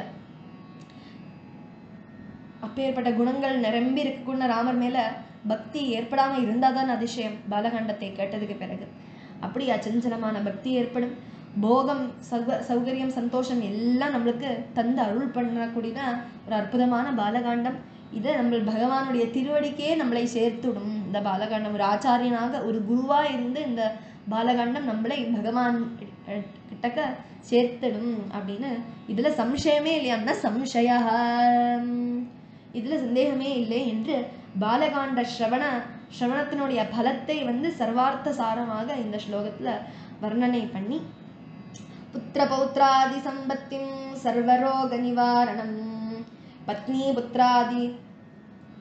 A: அப்பேற்பட்ட குணங்கள் நிரம்பி இருக்கக்கூடிய ராமர் மேல பக்தி ஏற்படாம இருந்தாதான் அதிசயம் பாலகாண்டத்தை கேட்டதுக்கு பிறகு அப்படி அச்சஞ்சலமான பக்தி ஏற்படும் போகம் சௌக சௌகரியம் சந்தோஷம் எல்லாம் நம்மளுக்கு தந்து அருள் பண்ணக்கூடியதான் ஒரு அற்புதமான பாலகாண்டம் இதை நம்ம பகவானுடைய திருவடிக்கே நம்மளை சேர்த்துடும் இந்த பாலகாண்டம் ஒரு ஆச்சாரியனாக ஒரு குருவா இருந்து இந்த பாலகாண்டம் நம்மளை பகவான் கிட்ட- கிட்டக்க சேர்த்துடும் அப்படின்னு இதுல சம்சயமே இல்லையான்னா சம்சயா இதுல சந்தேகமே இல்லை என்று பாலகாண்ட ஸ்ரவண ஸ்ரவணத்தினுடைய பலத்தை வந்து சர்வார்த்த சாரமாக இந்த ஸ்லோகத்துல வர்ணனை பண்ணி புத்திரபௌத்ராதி சம்பத்திம் சர்வரோக நிவாரணம் பத்னி புத்திராதி